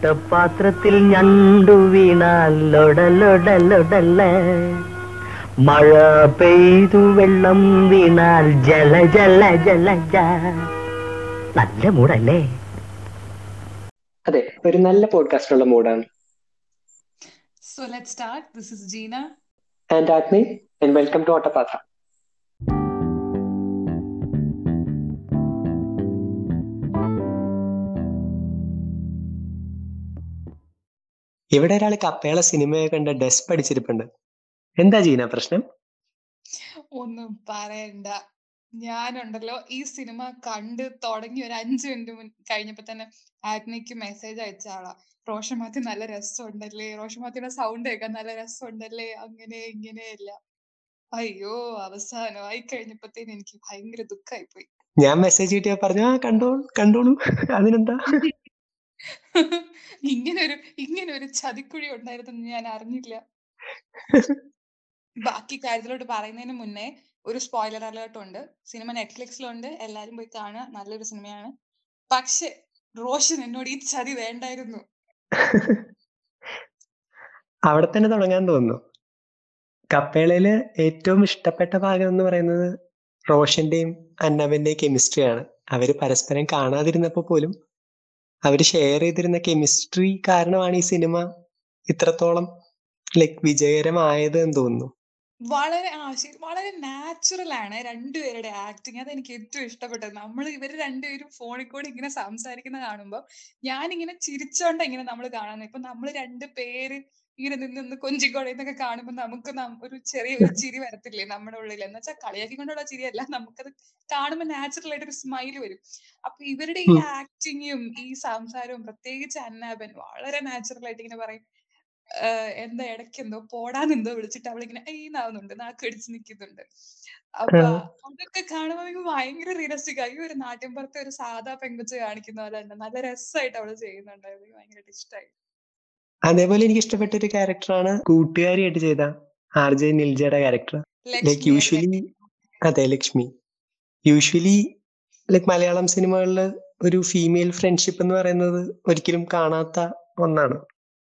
ഓട്ടപാത്രത്തിൽ ഞണ്ടു വീണാൽ ലൊടലൊടലൊടല മഴ പെയ്തു വെള്ളം വീണാൽ ജല ജല ജല ജ നല്ല മൂടല്ലേ അതെ ഒരു നല്ല പോഡ്കാസ്റ്റിനുള്ള മൂഡാണ് So let's start. This is Gina. And Agni and welcome to Ottapathra ഇവിടെ ഒരാൾ കപ്പേള സിനിമയൊക്കെ കണ്ട് ഡെസ് പഠിച്ചിരിപ്പുണ്ട് എന്താ ജീന പ്രശ്നം ഒന്നും പറയണ്ട ഞാനുണ്ടല്ലോ ഈ സിനിമ കണ്ട് തുടങ്ങി ഒരു അഞ്ചു മിനിറ്റ് മുൻ കഴിഞ്ഞപ്പോ തന്നെ ആഗ്നിക്ക് മെസ്സേജ് അയച്ച ആളാ റോഷമാത്തി നല്ല രസമുണ്ടല്ലേ റോഷമാത്തിയുടെ സൗണ്ട് കേൾക്കാൻ നല്ല രസമുണ്ടല്ലേ അങ്ങനെ ഇങ്ങനെയല്ല അയ്യോ അവസാനമായി കഴിഞ്ഞപ്പോഴത്തേന് എനിക്ക് ഭയങ്കര ദുഃഖമായി പോയി ഞാൻ മെസ്സേജ് കിട്ടിയാ പറഞ്ഞു ആ കണ്ടോളൂ കണ്ടോളൂ അതിനെന്താ ഇങ്ങനെ ഒരു ഇങ്ങനെ ഒരു ചതിക്കുഴി ഉണ്ടായിരുന്നെന്ന് ഞാൻ അറിഞ്ഞില്ല ബാക്കി കാര്യത്തിലോട്ട് പറയുന്നതിന് മുന്നേ ഒരു സ്പോയിലർ അലേർട്ട് ഉണ്ട് സിനിമ നെറ്റ്ഫ്ലിക്സിലുണ്ട് എല്ലാരും പോയി കാണുക നല്ലൊരു സിനിമയാണ് പക്ഷെ റോഷൻ എന്നോട് ഈ ചതി വേണ്ടായിരുന്നു അവിടെ തന്നെ തുടങ്ങാൻ തോന്നുന്നു കപ്പേളയില് ഏറ്റവും ഇഷ്ടപ്പെട്ട ഭാഗം എന്ന് പറയുന്നത് റോഷന്റെയും അന്നവിന്റെയും കെമിസ്ട്രിയാണ് അവര് പരസ്പരം കാണാതിരുന്നപ്പോ പോലും അവര് ഷെയർ ചെയ്തിരുന്ന കെമിസ്ട്രി കാരണമാണ് ഈ സിനിമ ഇത്രത്തോളം ലൈക് വിജയകരമായത് എന്ന് തോന്നുന്നു വളരെ ആ ശരി വളരെ നാച്ചുറൽ ആണ് രണ്ടുപേരുടെ ആക്ടിങ് അതെനിക്ക് ഏറ്റവും ഇഷ്ടപ്പെട്ടത് നമ്മൾ ഇവര് രണ്ടുപേരും ഫോണിൽ കൂടി ഇങ്ങനെ സംസാരിക്കുന്ന കാണുമ്പോൾ ഞാൻ ഇങ്ങനെ ചിരിച്ചോണ്ട ഇങ്ങനെ നമ്മൾ കാണുന്നത് ഇപ്പൊ നമ്മൾ രണ്ട് പേര് ഇങ്ങനെ നിന്ന് നിന്ന് കൊഞ്ചിക്കൊടയെന്നൊക്കെ കാണുമ്പോൾ നമുക്ക് നം- ഒരു ചെറിയ ഒരു ചിരി വരത്തില്ലേ നമ്മുടെ ഉള്ളിൽ എന്ന് വെച്ചാൽ കളിയാക്കിക്കൊണ്ടുള്ള ചിരിയല്ല നമുക്കത് കാണുമ്പോൾ നാച്ചുറൽ ആയിട്ട് ഒരു സ്മൈൽ വരും അപ്പൊ ഇവരുടെ ഈ ഉം. ആക്ടിങ്ങും ഈ സംസാരവും പ്രത്യേകിച്ച് അന്നാബൻ വളരെ നാച്ചുറൽ ആയിട്ട് ഇങ്ങനെ പറയും ആഹ് എന്താ ഇടയ്ക്ക് എന്തോ പോടാന്നെന്തോ വിളിച്ചിട്ട് അവളിങ്ങനെ അയ്യാവുന്നുണ്ട് നാക്ക് അടിച്ച് നിൽക്കുന്നുണ്ട് അപ്പൊ ആ. അതൊക്കെ കാണുമ്പോൾ എനിക്ക് ഭയങ്കര റിയലിസ്റ്റിക് ആയി ഒരു നാട്യംപുറത്തെ ഒരു സാധാ പെങ്കൊച്ച് കാണിക്കുന്ന പോലെ തന്നെ നല്ല രസമായിട്ട് അവള് ചെയ്യുന്നുണ്ടായിരുന്നു എനിക്ക് ഭയങ്കരമായിട്ട് ഇഷ്ടമായി അതേപോലെ എനിക്ക് ഇഷ്ടപ്പെട്ട ഒരു ക്യാരക്ടറാണ് കൂട്ടുകാരിയായിട്ട് ചെയ്ത ആർ ജെ നിൽജയുടെ ക്യാരക്ടർ ലൈക്ക് ലക്ഷ്മി അല്ലേ യൂഷ്വലി അതെ ലക്ഷ്മി യൂഷ്വലി ലൈക്ക് മലയാളം സിനിമകളിൽ ഒരു ഫീമെയിൽ ഫ്രണ്ട്ഷിപ്പ് എന്ന് പറയുന്നത് ഒരിക്കലും കാണാത്ത ഒന്നാണ്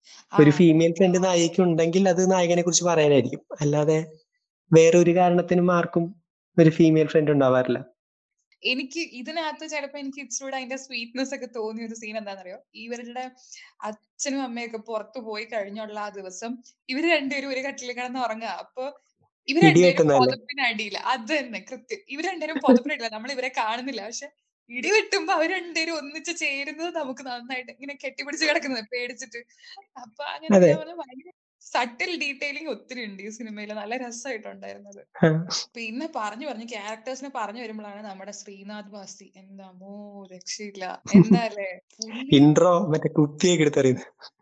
ആ ഒരു ഫീമെയിൽ ഫ്രണ്ട് നായിക ഉണ്ടെങ്കിൽ അത് നായകനെ കുറിച്ച് പറയാനായിരിക്കും അല്ലാതെ വേറെ ഒരു കാരണത്തിനും ആർക്കും ഒരു ഫീമെയിൽ ഫ്രണ്ട് ഉണ്ടാവാറില്ല എനിക്ക് ഇതിനകത്ത് ചിലപ്പോ എനിക്ക് ഇച്ചിരൂടെ അതിന്റെ സ്വീറ്റ്നെസ് ഒക്കെ തോന്നിയ ഒരു സീൻ എന്താണെന്നറിയോ ഇവരുടെ അച്ഛനും അമ്മയൊക്കെ പുറത്തു പോയി കഴിഞ്ഞുള്ള ആ ദിവസം ഇവര് രണ്ടുപേരും ഒരു കട്ടിലിൽ കിടന്ന് ഉറങ്ങുക അപ്പൊ ഇവര് ഇടി രണ്ടുപേരും വെട്ടുന്നതല്ലേ പുതപ്പിനടിയില്ല അത് തന്നെ കൃത്യം ഇവര് രണ്ടുപേരും പുതപ്പിനടിയില്ല നമ്മൾ ഇവരെ കാണുന്നില്ല പക്ഷെ ഇടി വെട്ടുമ്പോ അവർ രണ്ടുപേരും ഒന്നിച്ച് ചേരുന്നത് നമുക്ക് നന്നായിട്ട് ഇങ്ങനെ കെട്ടിപ്പിടിച്ച് കിടക്കുന്നത് പേടിച്ചിട്ട് അപ്പൊ അങ്ങനെ അതെ ഞാൻ പറഞ്ഞ ഭയങ്കര സട്ടിൽ ഡീറ്റെയിലിംഗ് ഒത്തിരി ഉണ്ട് ഈ സിനിമയിൽ നല്ല രസമായിട്ടുണ്ടായിരുന്നത് ആ. പിന്നെ പറഞ്ഞു പറഞ്ഞു ക്യാരക്ടേഴ്സിനെ പറഞ്ഞു വരുമ്പോഴാണ് നമ്മുടെ ശ്രീനാഥ് ബാസി എന്താമോ രക്ഷയില്ല എന്താ അല്ലേ പുള്ളി ഇൻട്രോ മറ്റേ കുപ്പിയൊക്കെ എടുത്തറിയുന്നത്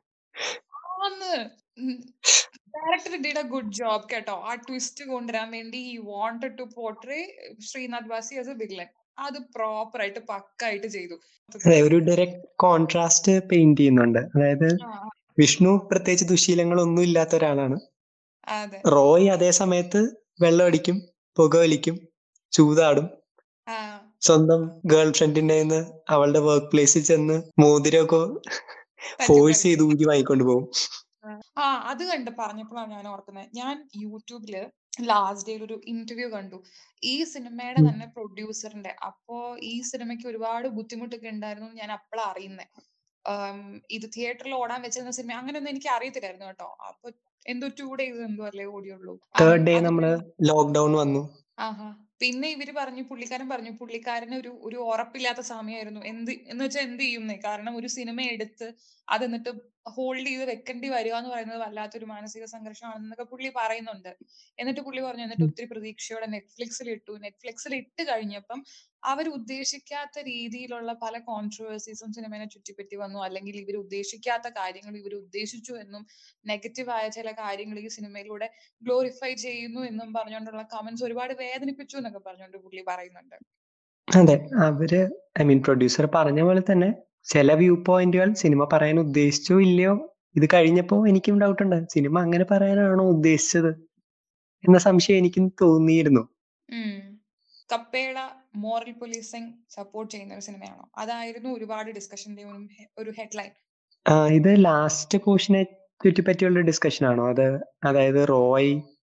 ആന്ന് director did a good job കേട്ടോ ആ ട്വിസ്റ്റ് കൊണ്ടുവരാൻ വേണ്ടി ഈ wanted to portray Sreenath Basi as a villain അത് പ്രോപ്പർ ആയിട്ട് പക്കായിട്ട് ചെയ്തു അതെ ഒരു ഡയറക്റ്റ് കോൺട്രാസ്റ്റ് പെയിന്റ് ചെയ്യുന്നുണ്ട് അതായത് ആ, വിഷ്ണു പ്രത്യേകിച്ച് ദുശീലങ്ങളൊന്നും ഇല്ലാത്ത ഒരാളാണ് അതെ റോയ് അതേ സമയത്ത് വെള്ളമടിക്കും പുകവലിക്കും ചൂതാടും ആ സ്വന്തം ഗേൾ ഫ്രണ്ടിന്റെ കയ്യിന്ന് അവളുടെ വർക്ക് പ്ലേസിൽ ചെന്ന് മോതിരമൊക്കെ ഫോഴ്സ് തട്ടിപ്പറിക്കും ചെയ്ത് ഊരി വാങ്ങിക്കൊണ്ട് പോകും ആ അത് കണ്ട് പറഞ്ഞപ്പോഴാണ് ഞാൻ ഓർക്കുന്നത് ഞാൻ യൂട്യൂബില് ലാസ്റ്റ് ഡേയിൽ ഒരു ഇന്റർവ്യൂ കണ്ടു ഈ സിനിമയുടെ ഉം. തന്നെ പ്രൊഡ്യൂസറിന്റെ അപ്പോ ഈ സിനിമയ്ക്ക് ഒരുപാട് ബുദ്ധിമുട്ടൊക്കെ ഉണ്ടായിരുന്നു എന്ന് ഞാൻ അപ്പോഴാ അറിയുന്നത് ഇത് തിയേറ്ററിൽ ഓടാൻ വെച്ചിരുന്ന സിനിമ അങ്ങനെയൊന്നും എനിക്ക് അറിയത്തില്ലായിരുന്നു കേട്ടോ അപ്പൊ എന്തോ ടു ഡേയ്സ് എന്തോ അല്ലേ ഓടിയുള്ളൂ അം- തേർഡ് ഡേ അത് നമ്മള് ലോക്ക്ഡൌൺ വന്നു ആഹാ പിന്നെ ഇവര് പറഞ്ഞു പുള്ളിക്കാരൻ പറഞ്ഞു പുള്ളിക്കാരന് ഒരു ഒരു ഉറപ്പില്ലാത്ത സമയമായിരുന്നു എന്ത് എന്ന് വെച്ചാൽ എന്ത് ചെയ്യുന്നേ കാരണം ഒരു സിനിമ എടുത്ത് അത് എന്നിട്ട് ഹോൾഡ് ചെയ്ത് വെക്കേണ്ടി വരിക എന്ന് പറയുന്നത് വല്ലാത്തൊരു മാനസിക സംഘർഷമാണെന്നൊക്കെ പുള്ളി പറയുന്നുണ്ട് എന്നിട്ട് പുള്ളി പറഞ്ഞു എന്നിട്ട് ഉം. ഒത്തിരി പ്രതീക്ഷയോടെ നെറ്റ്ഫ്ലിക്സിൽ ഇട്ടു നെറ്റ്ഫ്ലിക്സിൽ ഇട്ട് കഴിഞ്ഞപ്പം അവർ ഉദ്ദേശിക്കാത്ത രീതിയിലുള്ള പല കോൺട്രവേഴ്സീസും സിനിമയെ ചുറ്റിപ്പറ്റി വന്നു അല്ലെങ്കിൽ ഇവർ ഉദ്ദേശിക്കാത്ത കാര്യങ്ങൾ ഇവർ ഉദ്ദേശിച്ചു എന്നും നെഗറ്റീവായ ചില കാര്യങ്ങൾ ഈ സിനിമയിലൂടെ ഗ്ലോറിഫൈ ചെയ്യുന്നു എന്നും പറഞ്ഞുകൊണ്ടുള്ള കമന്റ്സ് ഒരുപാട് വേദനിപ്പിച്ചു എന്നൊക്കെ പറഞ്ഞുകൊണ്ട് പുള്ളി പറയുന്നുണ്ട് അതെ അവര് ഐ മീൻ പ്രൊഡ്യൂസർ പറഞ്ഞ പോലെ തന്നെ ചില വ്യൂ പോയിന്റുകൾ സിനിമ പറയാൻ ഉദ്ദേശിച്ചോ ഇല്ലയോ ഇത് കഴിഞ്ഞപ്പോ എനിക്കും ഡൗട്ട് ഉണ്ട് സിനിമ അങ്ങനെ പറയാനാണോ ഉദ്ദേശിച്ചത് എന്ന സംശയം എനിക്കും തോന്നിയിരുന്നു ഉം. കപ്പേള മോറൽ പോലീസിങ് സപ്പോർട്ട് ചെയ്യുന്ന ഒരു സിനിമയാണോ അതായിരുന്നു ഒരുപാട് ഡിസ്കഷന്റെ ഒരു ഹെ- ഒരു ഹെഡ്ലൈൻ ആ, ഇത് ലാസ്റ്റ് പോർഷനെ ചുറ്റി പറ്റിയുള്ള ഡിസ്കഷൻ ആണോ അത് അതായത് റോയ്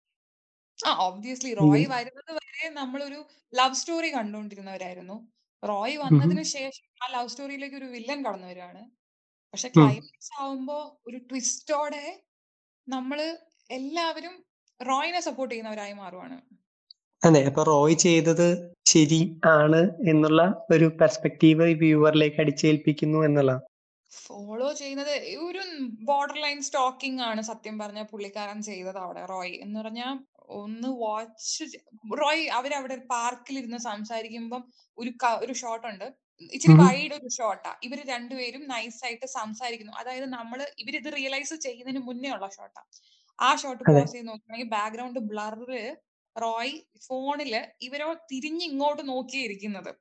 ആ ഒബ്വിയസ്ലി റോയ് ഉം. വരുന്നത് വരെ നമ്മളൊരു ലവ് സ്റ്റോറി കണ്ടുകൊണ്ടിരുന്നവരായിരുന്നു റോയ് ഉം. വന്നതിന് ശേഷം ആ ലവ് സ്റ്റോറിയിലേക്ക് ഒരു വില്ലൻ കടന്നു വരികയാണ് പക്ഷെ ഉം. ക്ലൈമാക്സ് ആവുമ്പോ ഒരു ട്വിസ്റ്റോടെ നമ്മള് എല്ലാവരും റോയിനെ സപ്പോർട്ട് ചെയ്യുന്നവരായി മാറുവാണ് അതെ അപ്പൊ റോയ് ചെയ്തത് ശരി ആണ് എന്നുള്ള ഒരു പെർസ്പെക്റ്റീവ് വ്യൂവറിലേക്ക് അടിച്ചേൽപ്പിക്കുന്നു എന്നുള്ള ഫോളോ ചെയ്യുന്നത് ഒരു ബോർഡർ ലൈൻ സ്റ്റോക്കിംഗ് ആണ് സത്യം പറഞ്ഞ പുള്ളിക്കാരൻ ചെയ്തത് അവിടെ റോയ് എന്ന് പറഞ്ഞാൽ ഒന്ന് വാച്ച് റോയ് അവരവിടെ പാർക്കിൽ ഇരുന്ന് സംസാരിക്കുമ്പം ഒരു ക- ഒരു ഷോട്ട് ഉണ്ട് ഇച്ചിരി ഉം. വൈഡ് ഒരു ഷോട്ടാ ഇവര് രണ്ടുപേരും നൈസ് ആയിട്ട് സംസാരിക്കുന്നു അതായത് നമ്മള് ഇവരിത് റിയലൈസ് ചെയ്യുന്നതിന് മുന്നേ ഉള്ള ഷോട്ടാ ആ ഷോട്ട് അതെ. പോസ് ചെയ്ത് നോക്കുകയാണെങ്കിൽ ബാക്ക്ഗ്രൗണ്ട് ബ്ലറില് റോയ് ഫോണില് ഇവരോ തിരിഞ്ഞ് ഇങ്ങോട്ട് നോക്കിയിരിക്കുന്നത്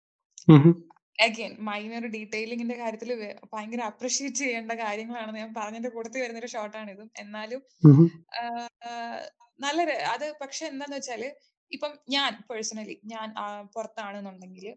ഉം. അഗൈൻ മൈനർ ഡീറ്റെയിലിംഗിന്റെ കാര്യത്തിൽ ഭയങ്കര അപ്രിഷിയേറ്റ് ചെയ്യേണ്ട കാര്യങ്ങളാണ് ഞാൻ പറഞ്ഞതിന്റെ കൂട്ടത്തിൽ വരുന്നൊരു ഷോട്ടാണ് ഇതും എന്നാലും ഉം. ആഹ് നല്ല ര- അത് പക്ഷെ എന്താന്ന് വെച്ചാല് ഇപ്പം ഞാൻ പേഴ്സണലി ഞാൻ ആഹ് പുറത്താണെന്നുണ്ടെങ്കിൽ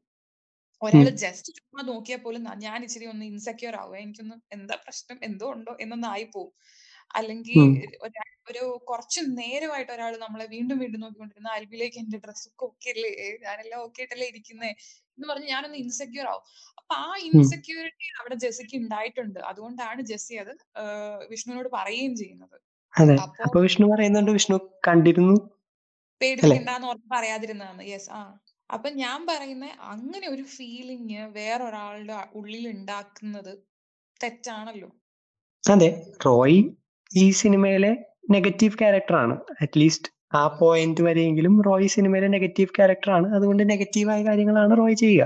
ഒരാള് ജസ്റ്റ് ചുമ്മാ നോക്കിയാൽ പോലും ന- ഞാൻ ഇച്ചിരി ഒന്ന് ഇൻസെക്യൂർ ആവുക എനിക്കൊന്ന് എന്താ പ്രശ്നം എന്തോ ഉണ്ടോ എന്നൊന്ന് ആയിപ്പോവും അല്ലെങ്കിൽ ഉം. ഒരാ- ഒരു കുറച്ച് നേരമായിട്ട് ഒരാൾ നമ്മളെ വീണ്ടും വീണ്ടും നോക്കിക്കൊണ്ടിരുന്ന അൽബിലേക്ക് എന്റെ ഡ്രസ് ഒക്കെ ഓക്കെ അല്ലേ ഞാനെല്ലാം ഓക്കെ ആയിട്ടല്ലേ ഇരിക്കുന്നേ എന്ന് പറഞ്ഞ് ഞാനൊന്ന് ഇൻസെക്യൂർ ആവും അപ്പൊ ആ ഇൻസെക്യൂരിറ്റി അവിടെ ജെസ്സിക്ക് ഉണ്ടായിട്ടുണ്ട് അതുകൊണ്ടാണ് ജെസ്സി അത് ആഹ് വിഷ്ണുവിനോട് പറയുകയും ചെയ്യുന്നത് അതെ അപ്പൊ അപ്പൊ വിഷ്ണു പറയുന്നുണ്ട് വിഷ്ണു കണ്ടിരുന്നു പേടിപ്പിക്കണ്ടെന്ന് ഓർത്ത് പറയാതിരുന്നതാണ് യെസ് ആ അപ്പൊ ഞാൻ പറയുന്ന അങ്ങനെ ഒരു ഫീലിംഗ് വേറൊരാളുടെ ഉള്ളിൽ ഉണ്ടാക്കുന്നത് തെറ്റാണല്ലോ അതെ റോയ് ഈ സിനിമയിലെ നെഗറ്റീവ് ക്യാരക്ടറാണ് അറ്റ്ലീസ്റ്റ് ആ പോയിന്റ് വരെയെങ്കിലും റോയ് സിനിമയിലെ നെഗറ്റീവ് ക്യാരക്ടറാണ് അതുകൊണ്ട് നെഗറ്റീവായ കാര്യങ്ങളാണ് റോയ് ചെയ്യുക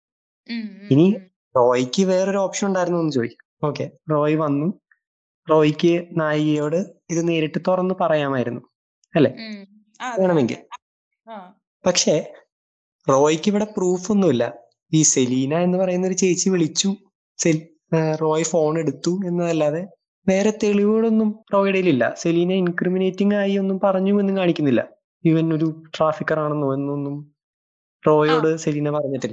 ഉം, ഉം, ഇനി ഉം. റോയ്ക്ക് വേറൊരു ഓപ്ഷൻ ഉണ്ടായിരുന്നു എന്ന് ചോദിക്കും ഓക്കെ റോയ് വന്നു റോയ്ക്ക് നായികയോട് ഇത് നേരിട്ട് തുറന്ന് പറയാമായിരുന്നു അല്ലെ ഉം. അതെ വേണമെങ്കിൽ അതെ ആ പക്ഷേ റോയ്ക്ക് ഇവിടെ പ്രൂഫ് ഒന്നുമില്ല ഈ സെലീന എന്ന് പറയുന്ന ഒരു ചേച്ചി വിളിച്ചു സെൽ- ആ, റോയ് ഫോൺ എടുത്തു എന്നതല്ലാതെ വേറെ തെളിവുകളൊന്നും റോയുടെ ഇല്ല സെലീന ഇൻക്രിമിനേറ്റിംഗ് ആയി ഒന്നും പറഞ്ഞു എന്നും കാണിക്കുന്നില്ല ഇവൻ ഒരു ട്രാഫിക്കർ ആണെന്നോ എന്നൊന്നും റോയോട് സെലീന പറഞ്ഞിട്ടില്ല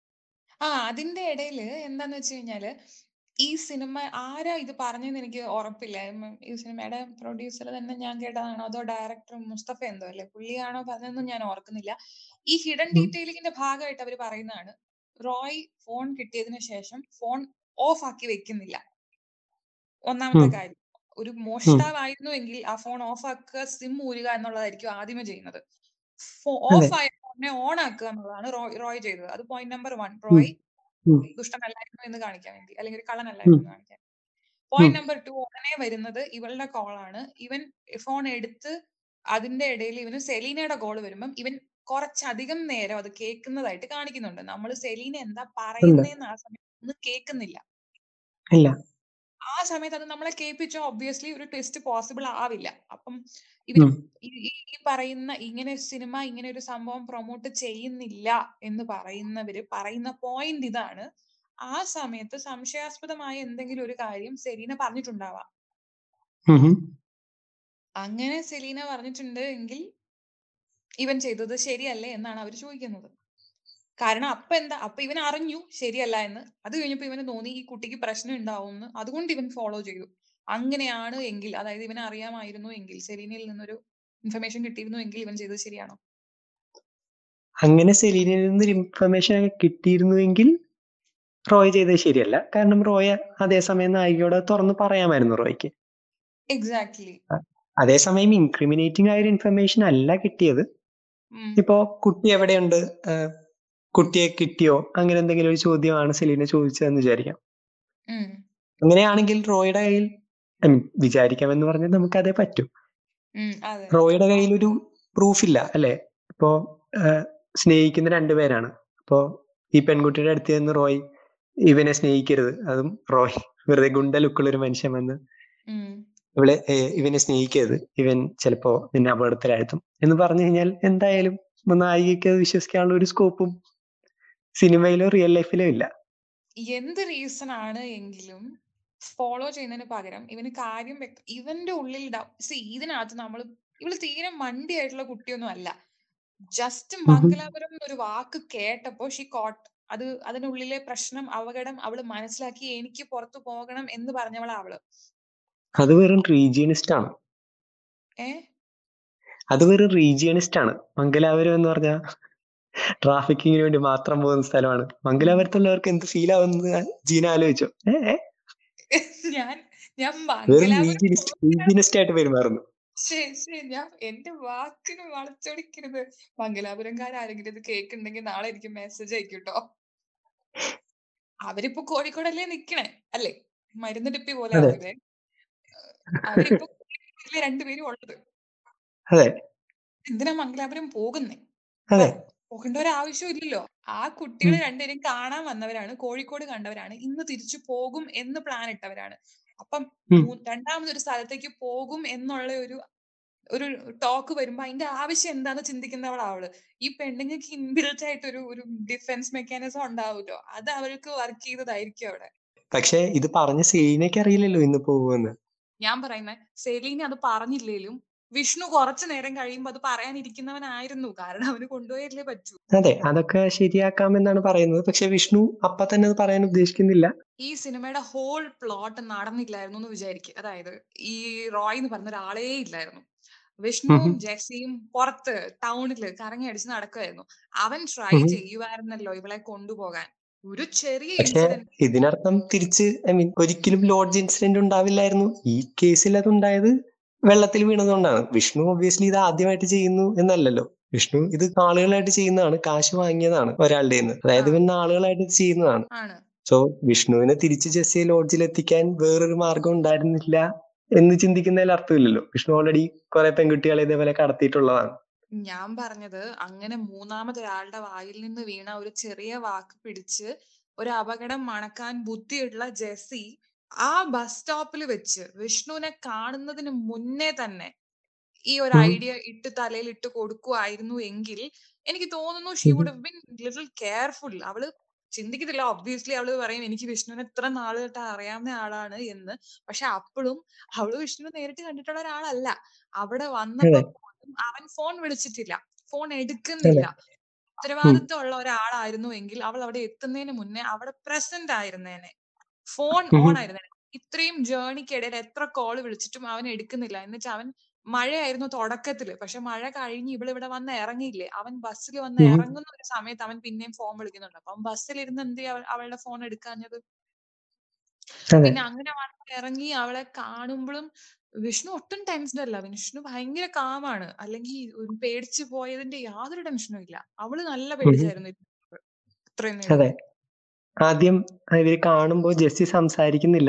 ആ അതിന്റെ ഇടയില് എന്താന്ന് വെച്ച് കഴിഞ്ഞാല് ഈ സിനിമ ആരാ ഇത് പറഞ്ഞെന്ന് എനിക്ക് ഉറപ്പില്ല ഉം, ഈ സിനിമയുടെ പ്രൊഡ്യൂസർ തന്നെ ഞാൻ കേട്ടതാണോ അതോ ഡയറക്ടർ മുസ്തഫ എന്തോ അല്ലെ പുള്ളിയാണോ പറഞ്ഞതെന്നും ഞാൻ ഓർക്കുന്നില്ല ഈ ഹിഡൻ ഉം. ഡീറ്റെയിലിംഗിന്റെ ഭാഗമായിട്ട് അവർ പറയുന്നതാണ് റോയ് ഫോൺ കിട്ടിയതിനു ശേഷം ഫോൺ ഓഫ് ആക്കി വെക്കുന്നില്ല ഒന്നാമത്തെ ഉം. കാര്യം ഒരു മോഷ്ടാവായിരുന്നു എങ്കിൽ ആ ഫോൺ ഓഫ് ആക്കുക സിം ഊരുക എന്നുള്ളതായിരിക്കും ആദ്യമേ ചെയ്യുന്നത് അതെ ഓഫ് ആയ ഫോണിനെ ഓൺ ആക്കുക എന്നുള്ളതാണ് റോയ് റോയ് ചെയ്തത് അത് പോയിന്റ് നമ്പർ വൺ റോയ് ഉം. ദുഷ്ടനല്ലായിരുന്നു എന്ന് കാണിക്കാൻ വേണ്ടി അല്ലെങ്കിൽ ഒരു ഉം. കള്ളനല്ലായിരുന്നു എന്ന് കാണിക്കാൻ ഉം. പോയിന്റ് നമ്പർ ടു ഉടനെ വരുന്നത് ഇവളുടെ കോളാണ് ഇവൻ ഫോൺ എടുത്ത് അതിന്റെ ഇടയിൽ ഇവന് സെലീനയുടെ കോൾ വരുമ്പം ഇവൻ കുറച്ചധികം നേരം അത് കേൾക്കുന്നതായിട്ട് കാണിക്കുന്നുണ്ട് നമ്മൾ സെലീന എന്താ ഉണ്ട് പറയുന്നേന്ന് ആ സമയത്ത് ഒന്നും കേൾക്കുന്നില്ല ഇല്ല ആ സമയത്ത് അത് നമ്മളെ കേൾപ്പിച്ച ഒബ്വിയസ്ലി ഒരു ട്വിസ്റ്റ് പോസിബിൾ ആവില്ല അപ്പം ഇവര് ഉം. ഈ ഈ- ഈ പറയുന്ന ഇങ്ങനെ സിനിമ ഇങ്ങനെ ഒരു സംഭവം പ്രൊമോട്ട് ചെയ്യുന്നില്ല എന്ന് പറയുന്നവര് പറയുന്ന പോയിന്റ് ഇതാണ് ആ സമയത്ത് സംശയാസ്പദമായ എന്തെങ്കിലും ഒരു കാര്യം സെലീന പറഞ്ഞിട്ടുണ്ടാവാം ഉം. അങ്ങനെ സെലീന പറഞ്ഞിട്ടുണ്ട് എങ്കിൽ ഇവൻ ചെയ്തത് ശരിയല്ലേ എന്നാണ് അവർ ചോദിക്കുന്നത് കാരണം അപ്പൊ എന്താ അപ്പൊ ഇവൻ അറിഞ്ഞു ശരിയല്ല എന്ന് അത് കഴിഞ്ഞപ്പോ ഇവന് തോന്നി ഈ കുട്ടിക്ക് പ്രശ്നം ഉണ്ടാവുമെന്ന് അതുകൊണ്ട് ഇവൻ ഫോളോ ചെയ്തു അങ്ങനെയാണ് എങ്കിൽ അതായത് ഇവന് അറിയാമായിരുന്നു എങ്കിൽ സെലീനയിൽ നിന്നൊരു ഇൻഫർമേഷൻ കിട്ടിയിരുന്നു എങ്കിൽ ഇവൻ ചെയ്തത് ശരിയാണോ അങ്ങനെ സെലീനയിൽ നിന്ന് ഇൻഫർമേഷൻ കിട്ടിയിരുന്നുവെങ്കിൽ റോയ് ചെയ്തത് ശരിയല്ല കാരണം റോയ് അതേസമയം നായികയോട് തുറന്ന് പറയാമായിരുന്നു റോയ്ക്ക് എക്സാക്ട്ലി അതേസമയം ഇൻക്രിമിനേറ്റിംഗ് ആയ ഒരു ഇൻഫർമേഷൻ അല്ല കിട്ടിയത് ഇപ്പോ കുട്ടി എവിടെയുണ്ട് ആ, കുട്ടിയെ കിട്ടിയോ അങ്ങനെ എന്തെങ്കിലും ഒരു ചോദ്യമാണ് സെലീന ചോദിച്ചതെന്ന് വിചാരിക്കാം അങ്ങനെയാണെങ്കിൽ റോയുടെ കയ്യിൽ I mean, വിചാരിക്കാമെന്ന് പറഞ്ഞാൽ നമുക്ക് അതേ പറ്റൂ അതെ റോയുടെ കയ്യിൽ ഒരു പ്രൂഫ് ഇല്ല അല്ലെ ഇപ്പോ ആ, സ്നേഹിക്കുന്ന രണ്ടുപേരാണ് അപ്പോ ഈ പെൺകുട്ടിയുടെ അടുത്ത് നിന്ന് റോയ് ഇവനെ സ്നേഹിക്കരുത് അതും റോയ് വെറുതെ ഗുണ്ട ലുക്കുള്ള ഒരു മനുഷ്യൻ വന്ന് ഉം. ഇവളെ ഏ, ഇവനെ സ്നേഹിക്കരുത് ഇവൻ ചിലപ്പോ നിന്നെ അപകടത്തിലാഴ്ത്തും എന്ന് പറഞ്ഞു കഴിഞ്ഞാൽ എന്തായാലും നായികയ്ക്ക് അത് വിശ്വസിക്കാനുള്ള ഒരു സ്കോപ്പും സിനിമയിലോ റിയൽ ലൈഫിലോ ഇല്ല എന്ത് റീസൺ ആണ് എങ്കിലും ഫോളോ ചെയ്യുന്നതിന് പകരം ഇവന് കാര്യം വ്യക്ത ഇവന്റെ ഉള്ളിൽ സി ഇതിനകത്ത് നമ്മൾ ഇവള് തീരെ മണ്ടിയായിട്ടുള്ള കുട്ടിയൊന്നും അല്ല ജസ്റ്റ് ഉം. മംഗലാപുരം എന്നൊരു വാക്ക് കേട്ടപ്പോ ഷി കോട്ട് അത് അതിനുള്ളിലെ പ്രശ്നം അപകടം അവള് മനസ്സിലാക്കി എനിക്ക് പുറത്തു പോകണം എന്ന് പറഞ്ഞവളാ അവള് അത് വെറും റീജിയണിസ്റ്റ് ആണ് ഏ അത് വെറും റീജിയണിസ്റ്റ് ആണ് മംഗലാപുരം എന്ന് പറഞ്ഞാൽ ട്രാഫിക്കിങ്ങിന് വേണ്ടി മാത്രം പോകുന്ന സ്ഥലമാണ് മംഗലാപുരത്തുള്ളവർക്ക് എന്ത് ഫീൽ ആവുന്നത് ജീന ആലോചിച്ചോ ഏ ഏ? ഞാൻ ഞാൻ വെറും മംഗലാപുരം റീജിയനിസ്റ്റ് റീജിയനിസ്റ്റ് ആയിട്ട് പെരുമാറുന്നു ശരി ശരി ഞാൻ എന്റെ വാക്കിന് വളച്ചൊടിക്കരുത് മംഗലാപുരംകാരെങ്കിലും ഇത് കേക്കുണ്ടെങ്കിൽ നാളെ എനിക്ക് മെസ്സേജ് അയക്കൂട്ടോ അവരിപ്പോ കോഴിക്കോടല്ലേ നിക്കണേ അല്ലേ മരുന്ന് ഡിപ്പി പോലെ അതെ. ആവില്ലേ അവരിപ്പോ കോഴിക്കോടിലെ രണ്ടുപേരും ഉള്ളത് അതെ എന്തിനാ മംഗലാപുരം പോകുന്നേ അതെ പോകേണ്ട ഒരു ആവശ്യം ഇല്ലല്ലോ ആ കുട്ടികൾ രണ്ടുപേരും കാണാൻ വന്നവരാണ് കോഴിക്കോട് കണ്ടവരാണ് ഇന്ന് തിരിച്ചു പോകും എന്ന് പ്ലാൻ ഇട്ടവരാണ് അപ്പം ഉം. മൂ- രണ്ടാമതൊരു സ്ഥലത്തേക്ക് പോകും എന്നുള്ള ഒരു ഒരു ടോക്ക് വരുമ്പോ അതിന്റെ ആവശ്യം എന്താന്ന് ചിന്തിക്കുന്നവളാ അവള് ഈ പെണ്ണുങ്ങൾക്ക് ഇൻബിൽറ്റ് ആയിട്ട് ഒരു ഒരു ഡിഫൻസ് മെക്കാനിസം ഉണ്ടാവുമല്ലോ അത് അവൾക്ക് വർക്ക് ചെയ്തതായിരിക്കും അവിടെ പക്ഷെ ഇത് പറഞ്ഞ സെലീനയ്ക്ക് അറിയില്ലല്ലോ ഇന്ന് പോകുമെന്ന് ഞാൻ പറയുന്നത് സെലീന അത് പറഞ്ഞില്ലേലും വിഷ്ണു കുറച്ചു നേരം കഴിയുമ്പോ അത് പറയാനിരിക്കുന്നവനായിരുന്നു കാരണം അവന് കൊണ്ടുപോയല്ലേ പറ്റൂ അതെ അതൊക്കെ ശരിയാക്കാമെന്നാണ് പറയുന്നത് പക്ഷെ വിഷ്ണു അപ്പൊ തന്നെ അത് പറയാൻ ഉദ്ദേശിക്കുന്നില്ല ഈ സിനിമയുടെ ഹോൾ പ്ലോട്ട് നടന്നില്ലായിരുന്നു എന്ന് വിചാരിക്കുക അതായത് ഈ റോയ് എന്ന് പറഞ്ഞ ഒരാളേ ഇല്ലായിരുന്നു വിഷ്ണുവും ഉഹും. ജെസ്സിയും പുറത്ത് ടൗണില് കറങ്ങി അടിച്ച് നടക്കുമായിരുന്നു അവൻ ട്രൈ ഉഹും. ചെയ്യുമായിരുന്നല്ലോ ഇവളെ കൊണ്ടുപോകാൻ ഒരു ചെറിയ പക്ഷെ ഇൻസിഡന്റ് ഇതിനർത്ഥം തിരിച്ച് ഐ മീൻ ഒരിക്കലും ലോഡ്ജ് ഇൻസിഡന്റ് ഉണ്ടാവില്ലായിരുന്നു ഈ കേസിൽ അത് ഉണ്ടായത് വെള്ളത്തിൽ വീണതുകൊണ്ടാണ് വിഷ്ണു ഒബ്വിയസ്ലി ഇത് ആദ്യമായിട്ട് ചെയ്യുന്നു എന്നല്ലല്ലോ വിഷ്ണു ഇത് നാളുകളായിട്ട് ചെയ്യുന്നതാണ് കാശ് വാങ്ങിയതാണ് ഒരാളുടെ നിന്ന് അതായത് ഇവൻ നാളുകളായിട്ട് ഇത് ചെയ്യുന്നതാണ് ആണ് സോ വിഷ്ണുവിനെ തിരിച്ച് ജെസ്സിയെ ലോഡ്ജിൽ എത്തിക്കാൻ വേറൊരു മാർഗം ഉണ്ടായിരുന്നില്ല എന്ന് ചിന്തിക്കുന്നതിൽ അർത്ഥമില്ലല്ലോ വിഷ്ണു ഓൾറെഡി കുറെ പെൺകുട്ടികളെ ഇതേപോലെ കടത്തിയിട്ടുള്ളതാണ് ഞാൻ പറഞ്ഞത് അങ്ങനെ മൂന്നാമതൊരാളുടെ വായിൽ നിന്ന് വീണ ഒരു ചെറിയ വാക്ക് പിടിച്ച് ഒരു അപകടം മണക്കാൻ ബുദ്ധിയുള്ള ജെസ്സി ആ ബസ് സ്റ്റോപ്പിൽ വെച്ച് വിഷ്ണുവിനെ കാണുന്നതിന് മുന്നേ തന്നെ ഈ ഒരു ഉം. ഐഡിയ ഇട്ട് തലയിൽ ഇട്ട് കൊടുക്കുമായിരുന്നു എങ്കിൽ എനിക്ക് തോന്നുന്നു she um. Would have been little careful അവള് ചിന്തിക്കത്തില്ല ഒബ്വിയസ്ലി അവള് പറയും എനിക്ക് വിഷ്ണുവിനെ എത്ര നാള് തൊട്ട് അറിയാവുന്ന ആളാണ് എന്ന് പക്ഷെ അപ്പോഴും അവള് വിഷ്ണുവിനെ നേരിട്ട് കണ്ടിട്ടുള്ള ഒരാളല്ല അവിടെ വന്നപ്പോ പോലും അവൻ ഫോൺ വിളിച്ചിട്ടില്ല ഫോൺ എടുക്കുന്നില്ല ഉത്തരവാദിത്തമുള്ള ഒരാളായിരുന്നു എങ്കിൽ അവൾ അവിടെ എത്തുന്നതിന് മുന്നേ അവിടെ പ്രസന്റ് ആയിരുന്നേനെ ഫോൺ ഉം. ഓൺ ആയിരുന്നേനെ ഇത്രയും ജേർണിക്കിടയിൽ എത്ര കോള് വിളിച്ചിട്ടും അവൻ എടുക്കുന്നില്ല എന്നുവെച്ചാൽ അവൻ മഴയായിരുന്നു തുടക്കത്തില് പക്ഷെ മഴ കഴിഞ്ഞ് ഇവിടെ ഇവിടെ വന്ന് ഇറങ്ങിയില്ലേ അവൻ ബസ്സിൽ വന്ന് ഉം. ഇറങ്ങുന്ന ഒരു സമയത്ത് അവൻ പിന്നെയും ഫോൺ വിളിക്കുന്നുണ്ട് അപ്പം ബസ്സിൽ ഇരുന്ന് എന്ത് ചെയ്യാ അവൾ- അവളുടെ ഫോൺ എടുക്കാഞ്ഞത് അതെ പിന്നെ അങ്ങനെ വന്ന് ഇറങ്ങി അവളെ കാണുമ്പോഴും വിഷ്ണു ഒട്ടും ടെൻസ്ഡ് അല്ല വിഷ്ണു ഭയങ്കര കാമാണ് അല്ലെങ്കിൽ ഒരു പേടിച്ചു പോയതിന്റെ യാതൊരു ടെൻഷനും ഇല്ല അവള് നല്ല പേടിച്ചായിരുന്നു ഇരുന്നത്. ഇത്രയും നേരം അതെ ആദ്യം ഇവര് കാണുമ്പോ ജെസ്സി സംസാരിക്കുന്നില്ല